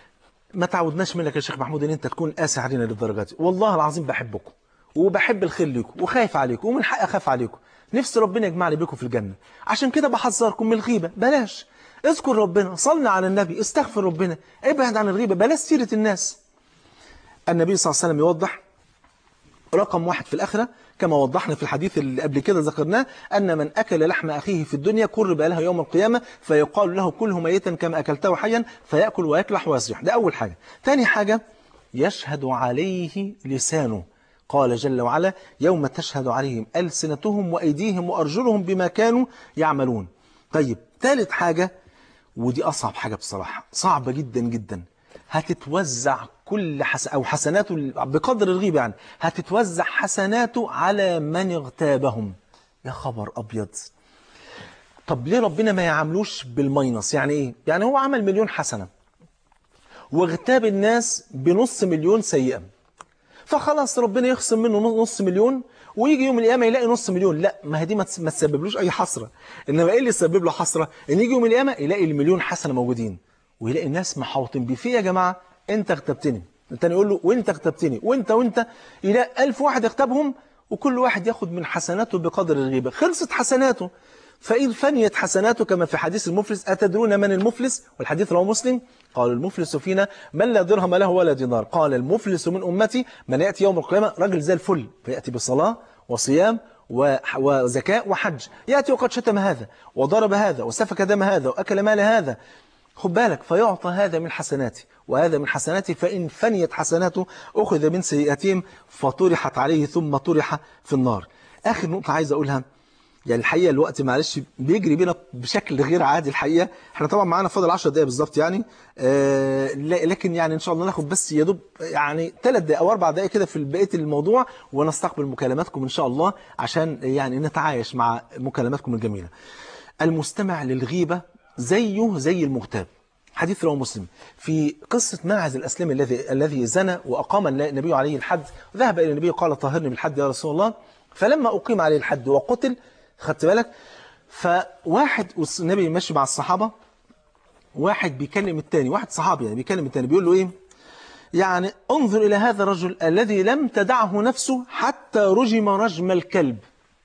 Speaker 1: ما تعودناش منك يا شيخ محمود ان انت تكون قاسي علينا للدرجات دي والله العظيم بحبكم وبحب الخير لكم وخايف عليكم ومن حق اخاف عليكم نفسي ربنا يجمعني بكم في الجنة عشان كده بحذركم من الغيبة بلاش اذكر ربنا صلنا على النبي استغفر ربنا ابعد عن الغيبة بلاش سيرة الناس النبي صلى الله عليه وسلم يوضح رقم واحد في الآخرة كما وضحنا في الحديث اللي قبل كده ذكرناه أن من أكل لحم أخيه في الدنيا قرب لها يوم القيامة فيقال له كله ميتا كما أكلته حيا فيأكل ويكلح ويصيح ده أول حاجة ثاني حاجة يشهد عليه لسانه قال جل وعلا يوم تشهد عليهم ألسنتهم وأيديهم وأرجلهم بما كانوا يعملون طيب ثالث حاجة ودي أصعب حاجة بصراحة صعبة جدا جدا هتتوزع كل حس أو حسناته بقدر الغيب يعني هتتوزع حسناته على من اغتابهم يا خبر أبيض طب ليه ربنا ما يعاملوش بالماينس يعني إيه؟ يعني هو عمل مليون حسنة واغتاب الناس بنص مليون سيئة فخلاص ربنا يخصم منه نص مليون ويجي يوم القيامه يلاقي نص مليون لا ما هي دي ما تسببلوش اي حسره انما ايه اللي يسبب له حسره ان يجي يوم القيامه يلاقي المليون حسنه موجودين ويلاقي الناس محاوطين بيه في يا جماعه انت اغتبتني التاني يقول له وانت اغتبتني وانت وانت يلاقي ألف واحد يغتابهم وكل واحد ياخد من حسناته بقدر الغيبه خلصت حسناته فإن فنيت حسناته كما في حديث المفلس أتدرون من المفلس والحديث رواه مسلم قال المفلس فينا من لا درهم له ولا دينار قال المفلس من أمتي من يأتي يوم القيامة رجل زي الفل فيأتي بصلاة وصيام وزكاة وحج يأتي وقد شتم هذا وضرب هذا وسفك دم هذا وأكل مال هذا خد بالك فيعطى هذا من حسناته وهذا من حسناته فإن فنيت حسناته أخذ من سيئاتهم فطرحت عليه ثم طرح في النار آخر نقطة عايز أقولها يعني الحقيقة الوقت معلش بيجري بينا بشكل غير عادي الحقيقة احنا طبعا معانا فاضل 10 دقايق بالظبط يعني آه لكن يعني ان شاء الله ناخد بس يا دوب يعني 3 دقايق او 4 دقايق كده في بقية الموضوع ونستقبل مكالماتكم ان شاء الله عشان يعني نتعايش مع مكالماتكم الجميلة المستمع للغيبة زيه زي المغتاب حديث رواه مسلم في قصة ماعز الأسلمي الذي الذي زنى وأقام النبي عليه الحد ذهب إلى النبي قال طهرني بالحد يا رسول الله فلما أقيم عليه الحد وقتل خدت بالك فواحد النبي ماشي مع الصحابة واحد بيكلم التاني واحد صحابي يعني بيكلم التاني بيقول له ايه يعني انظر الى هذا الرجل الذي لم تدعه نفسه حتى رجم رجم الكلب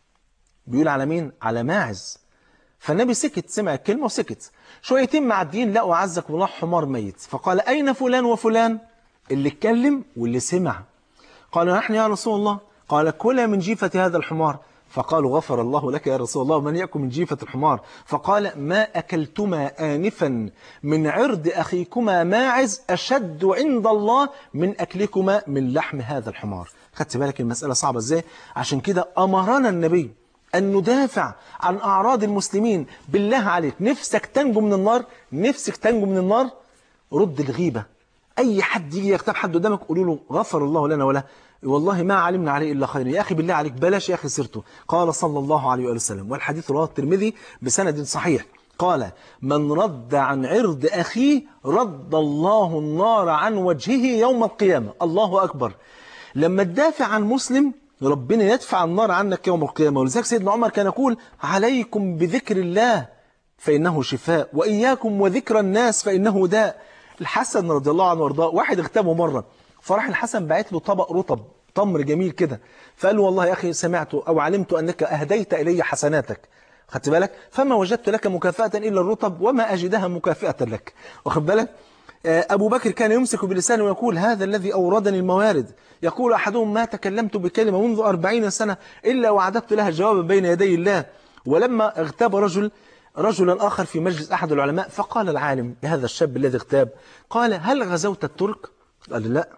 Speaker 1: بيقول على مين على ماعز فالنبي سكت سمع الكلمة وسكت شويتين معديين لقوا عزك الله حمار ميت فقال أين فلان وفلان اللي اتكلم واللي سمع قالوا نحن يا رسول الله قال كلا من جيفة هذا الحمار فقالوا غفر الله لك يا رسول الله من يأكل من جيفة الحمار فقال ما أكلتما آنفا من عرض أخيكما ماعز أشد عند الله من أكلكما من لحم هذا الحمار خدت بالك المسألة صعبة ازاي عشان كده أمرنا النبي أن ندافع عن أعراض المسلمين بالله عليك نفسك تنجو من النار نفسك تنجو من النار رد الغيبة أي حد يجي يغتاب حد قدامك قولوا له غفر الله لنا وله والله ما علمنا عليه إلا خير يا أخي بالله عليك بلاش يا أخي سيرته قال صلى الله عليه وآله وسلم والحديث رواه الترمذي بسند صحيح قال من رد عن عرض أخيه رد الله النار عن وجهه يوم القيامة الله أكبر لما تدافع عن مسلم ربنا يدفع النار عنك يوم القيامة ولذلك سيدنا عمر كان يقول عليكم بذكر الله فإنه شفاء وإياكم وذكر الناس فإنه داء الحسن رضي الله عنه وارضاه واحد اغتابه مرة فراح الحسن بعت له طبق رطب تمر جميل كده فقال له والله يا أخي سمعت أو علمت أنك أهديت إلي حسناتك خدت بالك فما وجدت لك مكافأة إلا الرطب وما أجدها مكافأة لك واخد بالك أبو بكر كان يمسك بلسانه ويقول هذا الذي أوردني الموارد يقول أحدهم ما تكلمت بكلمة منذ أربعين سنة إلا وعددت لها جوابا بين يدي الله ولما اغتاب رجل رجلا آخر في مجلس أحد العلماء فقال العالم لهذا الشاب الذي اغتاب قال هل غزوت الترك؟ قال لا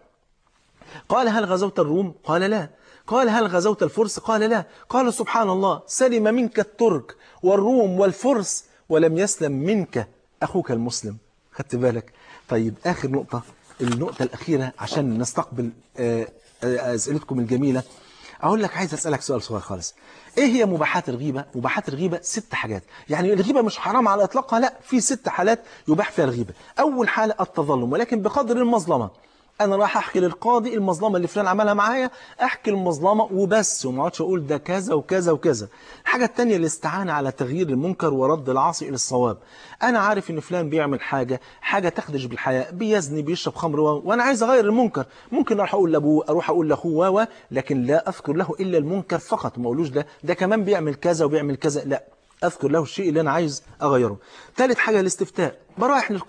Speaker 1: قال هل غزوت الروم؟ قال لا قال هل غزوت الفرس؟ قال لا قال سبحان الله سلم منك الترك والروم والفرس ولم يسلم منك أخوك المسلم خدت بالك طيب آخر نقطة النقطة الأخيرة عشان نستقبل أسئلتكم الجميلة أقول لك عايز أسألك سؤال صغير خالص إيه هي مباحات الغيبة؟ مباحات الغيبة ست حاجات يعني الغيبة مش حرام على إطلاقها لا في ست حالات يباح فيها الغيبة أول حالة التظلم ولكن بقدر المظلمة انا راح احكي للقاضي المظلمه اللي فلان عملها معايا احكي المظلمه وبس وما اقعدش اقول ده كذا وكذا وكذا الحاجه الثانيه الاستعانه على تغيير المنكر ورد العاصي الى الصواب انا عارف ان فلان بيعمل حاجه حاجه تخدش بالحياء بيزني بيشرب خمر وانا عايز اغير المنكر ممكن اروح اقول لابوه اروح اقول لاخوه و لكن لا اذكر له الا المنكر فقط ما اقولوش ده ده كمان بيعمل كذا وبيعمل كذا لا اذكر له الشيء اللي انا عايز اغيره ثالث حاجه الاستفتاء بروح للقاضي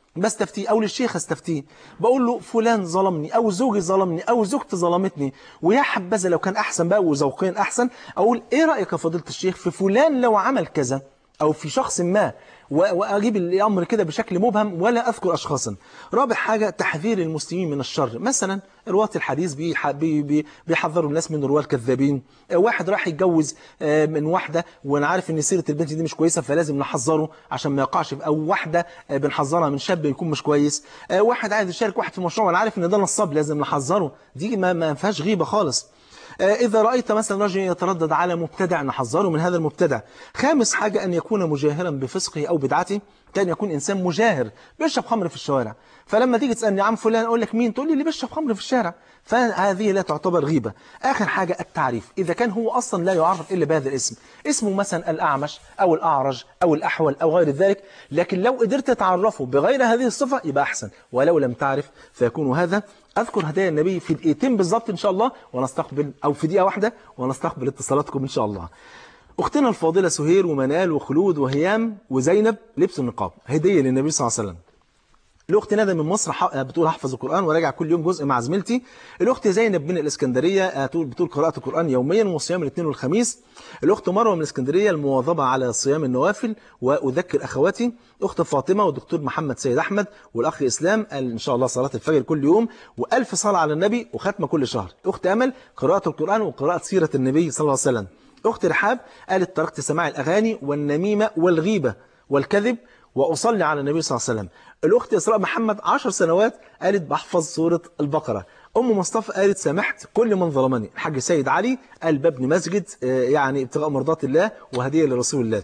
Speaker 1: بستفتيه او للشيخ استفتيه بقول له فلان ظلمني او زوجي ظلمني او زوجتي ظلمتني ويا حبذا لو كان احسن بقى وذوقيا احسن اقول ايه رايك يا فضيله الشيخ في فلان لو عمل كذا او في شخص ما و- واجيب الامر كده بشكل مبهم ولا اذكر اشخاصا رابع حاجه تحذير المسلمين من الشر مثلا رواه الحديث بيح- بي- بي- بيحذروا الناس من رواه الكذابين آه، واحد راح يتجوز آه، من واحده وانا عارف ان سيره البنت دي مش كويسه فلازم نحذره عشان ما يقعش في او واحده آه، بنحذرها من شاب يكون مش كويس آه، واحد عايز يشارك واحد في مشروع وانا عارف ان ده نصاب لازم نحذره دي ما ما فيهاش غيبه خالص آه، إذا رأيت مثلا رجل يتردد على مبتدع نحذره من هذا المبتدع خامس حاجة أن يكون مجاهرا بفسقه أو بدعته كان يكون إنسان مجاهر بيشرب خمر في الشوارع فلما تيجي تسألني عن فلان أقول لك مين تقول لي اللي بيشرب خمر في الشارع فهذه لا تعتبر غيبة آخر حاجة التعريف إذا كان هو أصلا لا يعرف إلا بهذا الاسم اسمه مثلا الأعمش أو الأعرج أو الأحول أو غير ذلك لكن لو قدرت تعرفه بغير هذه الصفة يبقى أحسن ولو لم تعرف فيكون هذا أذكر هدايا النبي في دقيقتين بالظبط إن شاء الله ونستقبل أو في دقيقة واحدة ونستقبل اتصالاتكم إن شاء الله أختنا الفاضلة سهير ومنال وخلود وهيام وزينب لبسوا النقاب هدية للنبي صلى الله عليه وسلم الأخت ندى من مصر ح- بتقول أحفظ القرآن وراجع كل يوم جزء مع زميلتي الأخت زينب من الإسكندرية آه، تقول بتقول قراءة القرآن يوميا وصيام الاثنين والخميس الأخت مروة من الإسكندرية المواظبة على صيام النوافل وأذكر أخواتي أخت فاطمة والدكتور محمد سيد أحمد والأخ إسلام قال إن شاء الله صلاة الفجر كل يوم وألف صلاة على النبي وختمة كل شهر أخت أمل قراءة القرآن وقراءة سيرة النبي صلى الله عليه وسلم أخت رحاب قالت تركت سماع الأغاني والنميمة والغيبة والكذب وأصلي على النبي صلى الله عليه وسلم الأخت إسراء محمد عشر سنوات قالت بحفظ سورة البقرة أم مصطفى قالت سامحت كل من ظلمني الحاج سيد علي قال ببني مسجد آه، يعني ابتغاء مرضات الله وهدية لرسول الله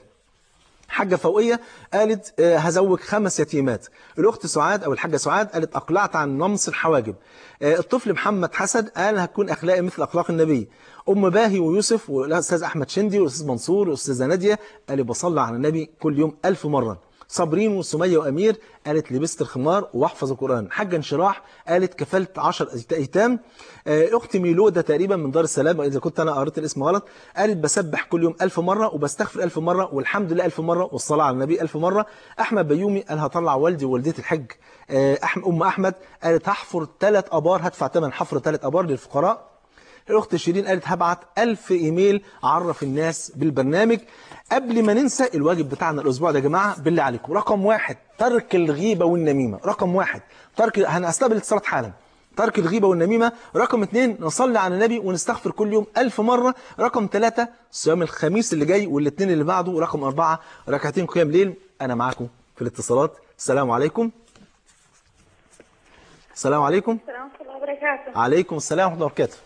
Speaker 1: حاجة فوقية قالت آه، هزوج خمس يتيمات الأخت سعاد أو الحاجة سعاد قالت أقلعت عن نمص الحواجب آه، الطفل محمد حسد قال هتكون أخلاقي مثل أخلاق النبي أم باهي ويوسف والأستاذ أحمد شندي والأستاذ منصور والأستاذة نادية قال بصلي على النبي كل يوم ألف مرة صابرين وسمية وأمير قالت لبست الخمار واحفظ القرآن حاجة انشراح قالت كفلت عشر أيتام آه، أختي ميلودة تقريبا من دار السلام إذا كنت أنا قريت الاسم غلط قالت بسبح كل يوم ألف مرة وبستغفر ألف مرة والحمد لله ألف مرة والصلاة على النبي ألف مرة أحمد بيومي قال هطلع والدي ووالدتي الحج آه، أحم- أم أحمد قالت هحفر ثلاث أبار هدفع ثمن حفر ثلاث أبار للفقراء الأخت شيرين قالت هبعت ألف إيميل عرف الناس بالبرنامج قبل ما ننسى الواجب بتاعنا الأسبوع ده يا جماعة بالله عليكم رقم واحد ترك الغيبة والنميمة رقم واحد ترك هنستقبل اتصالات حالا ترك الغيبة والنميمة رقم اثنين نصلي على النبي ونستغفر كل يوم ألف مرة رقم ثلاثة صيام الخميس اللي جاي والاثنين اللي بعده رقم أربعة ركعتين قيام ليل أنا معاكم في الاتصالات السلام عليكم السلام عليكم
Speaker 2: السلام ورحمة الله وبركاته
Speaker 1: عليكم السلام ورحمة الله وبركاته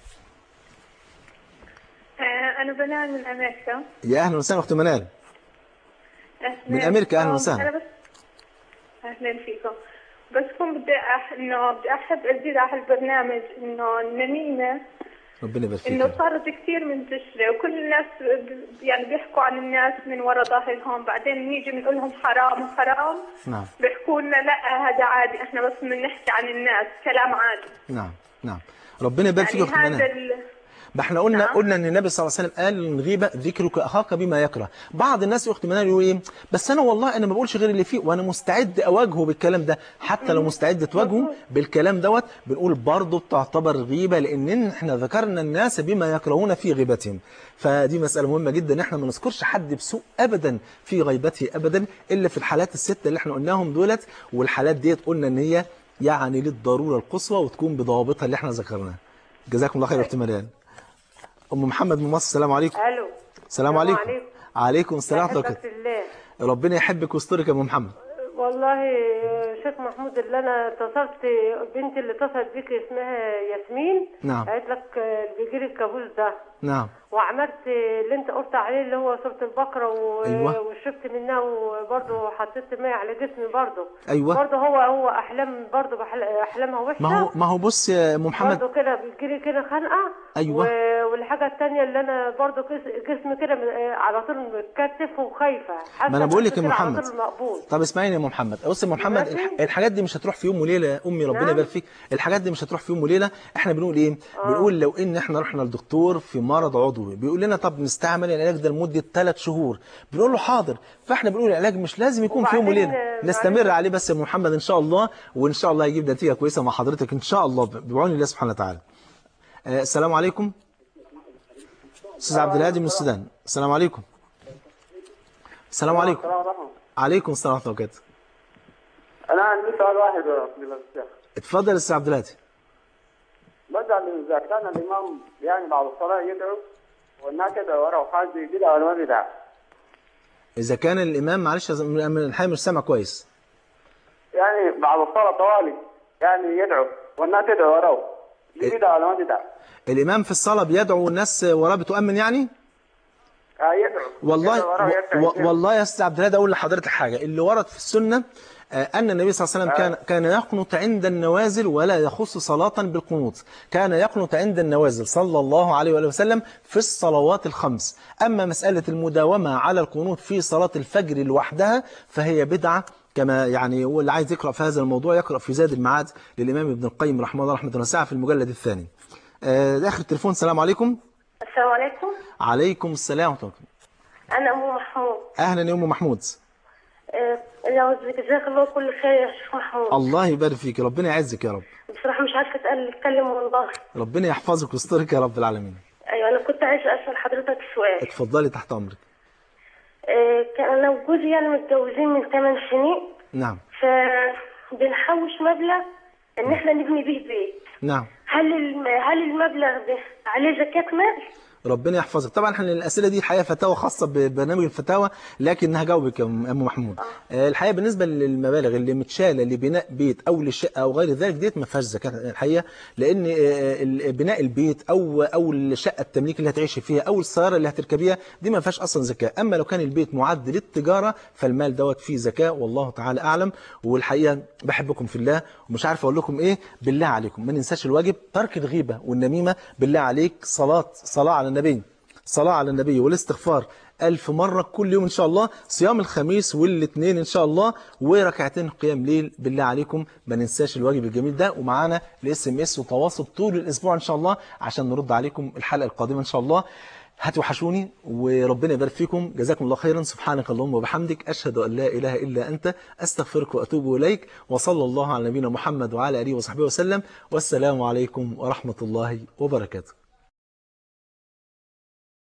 Speaker 2: آه، أنا بنال من أمريكا
Speaker 1: يا أهلا وسهلا أخت منال
Speaker 2: أهلاً.
Speaker 1: من أمريكا، أهلاً
Speaker 2: آه،
Speaker 1: وسهلاً.
Speaker 2: أنا بس أهلا فيكم بس كنت بدي أح... إنه بدي أحب أزيد على البرنامج إنه النميمة
Speaker 1: ربنا يبارك فيك
Speaker 2: إنه صارت كثير منتشرة وكل الناس ب- يعني بيحكوا عن الناس من وراء ظهرهم بعدين نيجي بنقول لهم حرام حرام
Speaker 1: نعم
Speaker 2: بيحكوا لنا لا هذا عادي إحنا بس بنحكي عن الناس كلام عادي
Speaker 1: نعم نعم ربنا يبارك فيك يا
Speaker 2: يعني
Speaker 1: أخت
Speaker 2: هذا
Speaker 1: منال
Speaker 2: ال...
Speaker 1: ما احنا قلنا
Speaker 2: نعم.
Speaker 1: قلنا ان النبي صلى الله عليه وسلم قال الغيبه ذكرك اخاك بما يكره بعض الناس يا اخت منال يقول ايه بس انا والله انا ما بقولش غير اللي فيه وانا مستعد اواجهه بالكلام ده حتى لو مستعد تواجهه بالكلام دوت بنقول برضه بتعتبر غيبه لان احنا ذكرنا الناس بما يكرهون في غيبتهم فدي مساله مهمه جدا احنا ما نذكرش حد بسوء ابدا في غيبته ابدا الا في الحالات السته اللي احنا قلناهم دولت والحالات ديت قلنا ان هي يعني للضروره القصوى وتكون بضوابطها اللي احنا ذكرناها جزاكم الله خير يا اخت منال ام محمد من مصر السلام عليكم
Speaker 3: الو
Speaker 1: السلام عليكم عليكم السلام ورحمه الله
Speaker 3: أحبك في
Speaker 1: وبركاته
Speaker 3: الله
Speaker 1: ربنا يحبك ويسترك يا ام محمد
Speaker 3: والله شيخ محمود اللي انا اتصلت بنتي اللي اتصلت بيك اسمها ياسمين
Speaker 1: نعم.
Speaker 3: قالت لك بيجي لي الكابوس ده
Speaker 1: نعم
Speaker 3: وعملت اللي انت قلت عليه اللي هو سوره البقره و...
Speaker 1: أيوة.
Speaker 3: وشربت منها وبرضه حطيت ماء على جسمي برضه
Speaker 1: أيوة.
Speaker 3: برضه هو هو احلام برضه بحل... احلامها وحشه
Speaker 1: ما هو ما هو بص يا ام محمد
Speaker 3: برضه كده بيجي لي كده خنقه
Speaker 1: أيوة.
Speaker 3: و... والحاجه الثانيه اللي انا برضه جس... جسمي كده م- على طول متكتف وخايفه حاسة
Speaker 1: ما انا بقول لك يا
Speaker 3: نفسي كده على
Speaker 1: محمد
Speaker 3: طول مقبول
Speaker 1: طب اسمعيني يا ام محمد بص يا ام محمد
Speaker 3: ماشي.
Speaker 1: الح... الحاجات دي مش هتروح في يوم وليله يا امي ربنا
Speaker 3: نعم.
Speaker 1: يبارك فيك الحاجات دي مش هتروح في يوم وليله احنا بنقول ايه بنقول لو ان احنا رحنا لدكتور في مرض عضوي بيقول لنا طب نستعمل العلاج ده لمده ثلاث شهور بنقول له حاضر فاحنا بنقول العلاج مش لازم يكون في يوم
Speaker 3: وبعدين،
Speaker 1: وليله
Speaker 3: آه،
Speaker 1: نستمر عليه بس يا أم محمد ان شاء الله وان شاء الله هيجيب نتيجه كويسه مع حضرتك ان شاء الله بعون الله سبحانه وتعالى آه، السلام عليكم استاذ عبد الهادي من السودان السلام عليكم السلام عليكم
Speaker 4: السلام عليكم
Speaker 1: عليكم السلام ورحمه الله وبركاته
Speaker 4: انا عندي سؤال واحد يا فضيلة الشيخ
Speaker 1: اتفضل يا استاذ عبد الهادي
Speaker 4: بسأل اذا كان الامام يعني بعد الصلاه يدعو والناس يدعو وراه حاجه بدعه ولا ما بدعه؟
Speaker 1: اذا كان الامام معلش يا من الحقيقه مش سامع كويس
Speaker 4: يعني بعد الصلاه طوالي يعني يدعو والناس يدعو وراه دي بدعه ولا ما بدعه؟
Speaker 1: الامام في الصلاه بيدعو والناس وراه بتؤمن يعني
Speaker 4: آه يدعو
Speaker 1: والله
Speaker 4: يدعو وراه يرفع
Speaker 1: و...
Speaker 4: يديه.
Speaker 1: والله يا استاذ عبد الهادي اقول لحضرتك حاجه اللي ورد في السنه آه، ان النبي صلى الله عليه وسلم كان كان يقنط عند النوازل ولا يخص صلاه بالقنوط كان يقنط عند النوازل صلى الله عليه وآله وسلم في الصلوات الخمس اما مساله المداومه على القنوط في صلاه الفجر لوحدها فهي بدعه كما يعني هو اللي عايز يقرا في هذا الموضوع يقرا في زاد المعاد للامام ابن القيم رحمه الله رحمه واسعه في المجلد الثاني آه، ده اخر التليفون السلام عليكم
Speaker 2: السلام عليكم
Speaker 1: عليكم السلام ورحمه الله
Speaker 2: أنا أم محمود
Speaker 1: اهلا يا ام محمود
Speaker 2: آه، الله يجزيك جزاك الله كل خير يا شيخ محمود
Speaker 1: الله يبارك فيك ربنا يعزك يا رب
Speaker 2: بصراحة مش عارفة أتقل- أتكلم والله
Speaker 1: ربنا يحفظك ويسترك يا رب العالمين
Speaker 2: أيوة أنا كنت عايزة أسأل حضرتك سؤال
Speaker 1: اتفضلي تحت امرك
Speaker 2: آه، كان أنا وجوزي يعني متجوزين من 8 سنين
Speaker 1: نعم
Speaker 2: فبنحوش مبلغ إن إحنا نبني بيه بيت
Speaker 1: نعم
Speaker 2: هل الم... هل المبلغ ده عليه زكاة مال؟
Speaker 1: ربنا يحفظك طبعا احنا الاسئله دي الحقيقه فتاوى خاصه ببرنامج الفتاوى لكن هجاوبك يا ام أم محمود آه، الحقيقه بالنسبه للمبالغ اللي متشاله لبناء بيت او للشقه او غير ذلك ديت ما فيهاش زكاه الحقيقه لان آه، ال- بناء البيت او او الشقه التمليك اللي هتعيشي فيها او السياره اللي هتركبيها دي ما فيهاش اصلا زكاه اما لو كان البيت معد للتجاره فالمال دوت فيه زكاه والله تعالى اعلم والحقيقه بحبكم في الله ومش عارف اقول لكم ايه بالله عليكم ما ننساش الواجب ترك الغيبه والنميمه بالله عليك صلاه صلاه على النبي صلاة على النبي والاستغفار ألف مرة كل يوم إن شاء الله صيام الخميس والاثنين إن شاء الله وركعتين قيام ليل بالله عليكم ما ننساش الواجب الجميل ده ومعانا الاس ام اس وتواصل طول الأسبوع إن شاء الله عشان نرد عليكم الحلقة القادمة إن شاء الله هتوحشوني وربنا يبارك فيكم جزاكم الله خيرا سبحانك اللهم وبحمدك أشهد أن لا إله إلا أنت أستغفرك وأتوب إليك وصلى الله على نبينا محمد وعلى آله وصحبه وسلم والسلام عليكم ورحمة الله وبركاته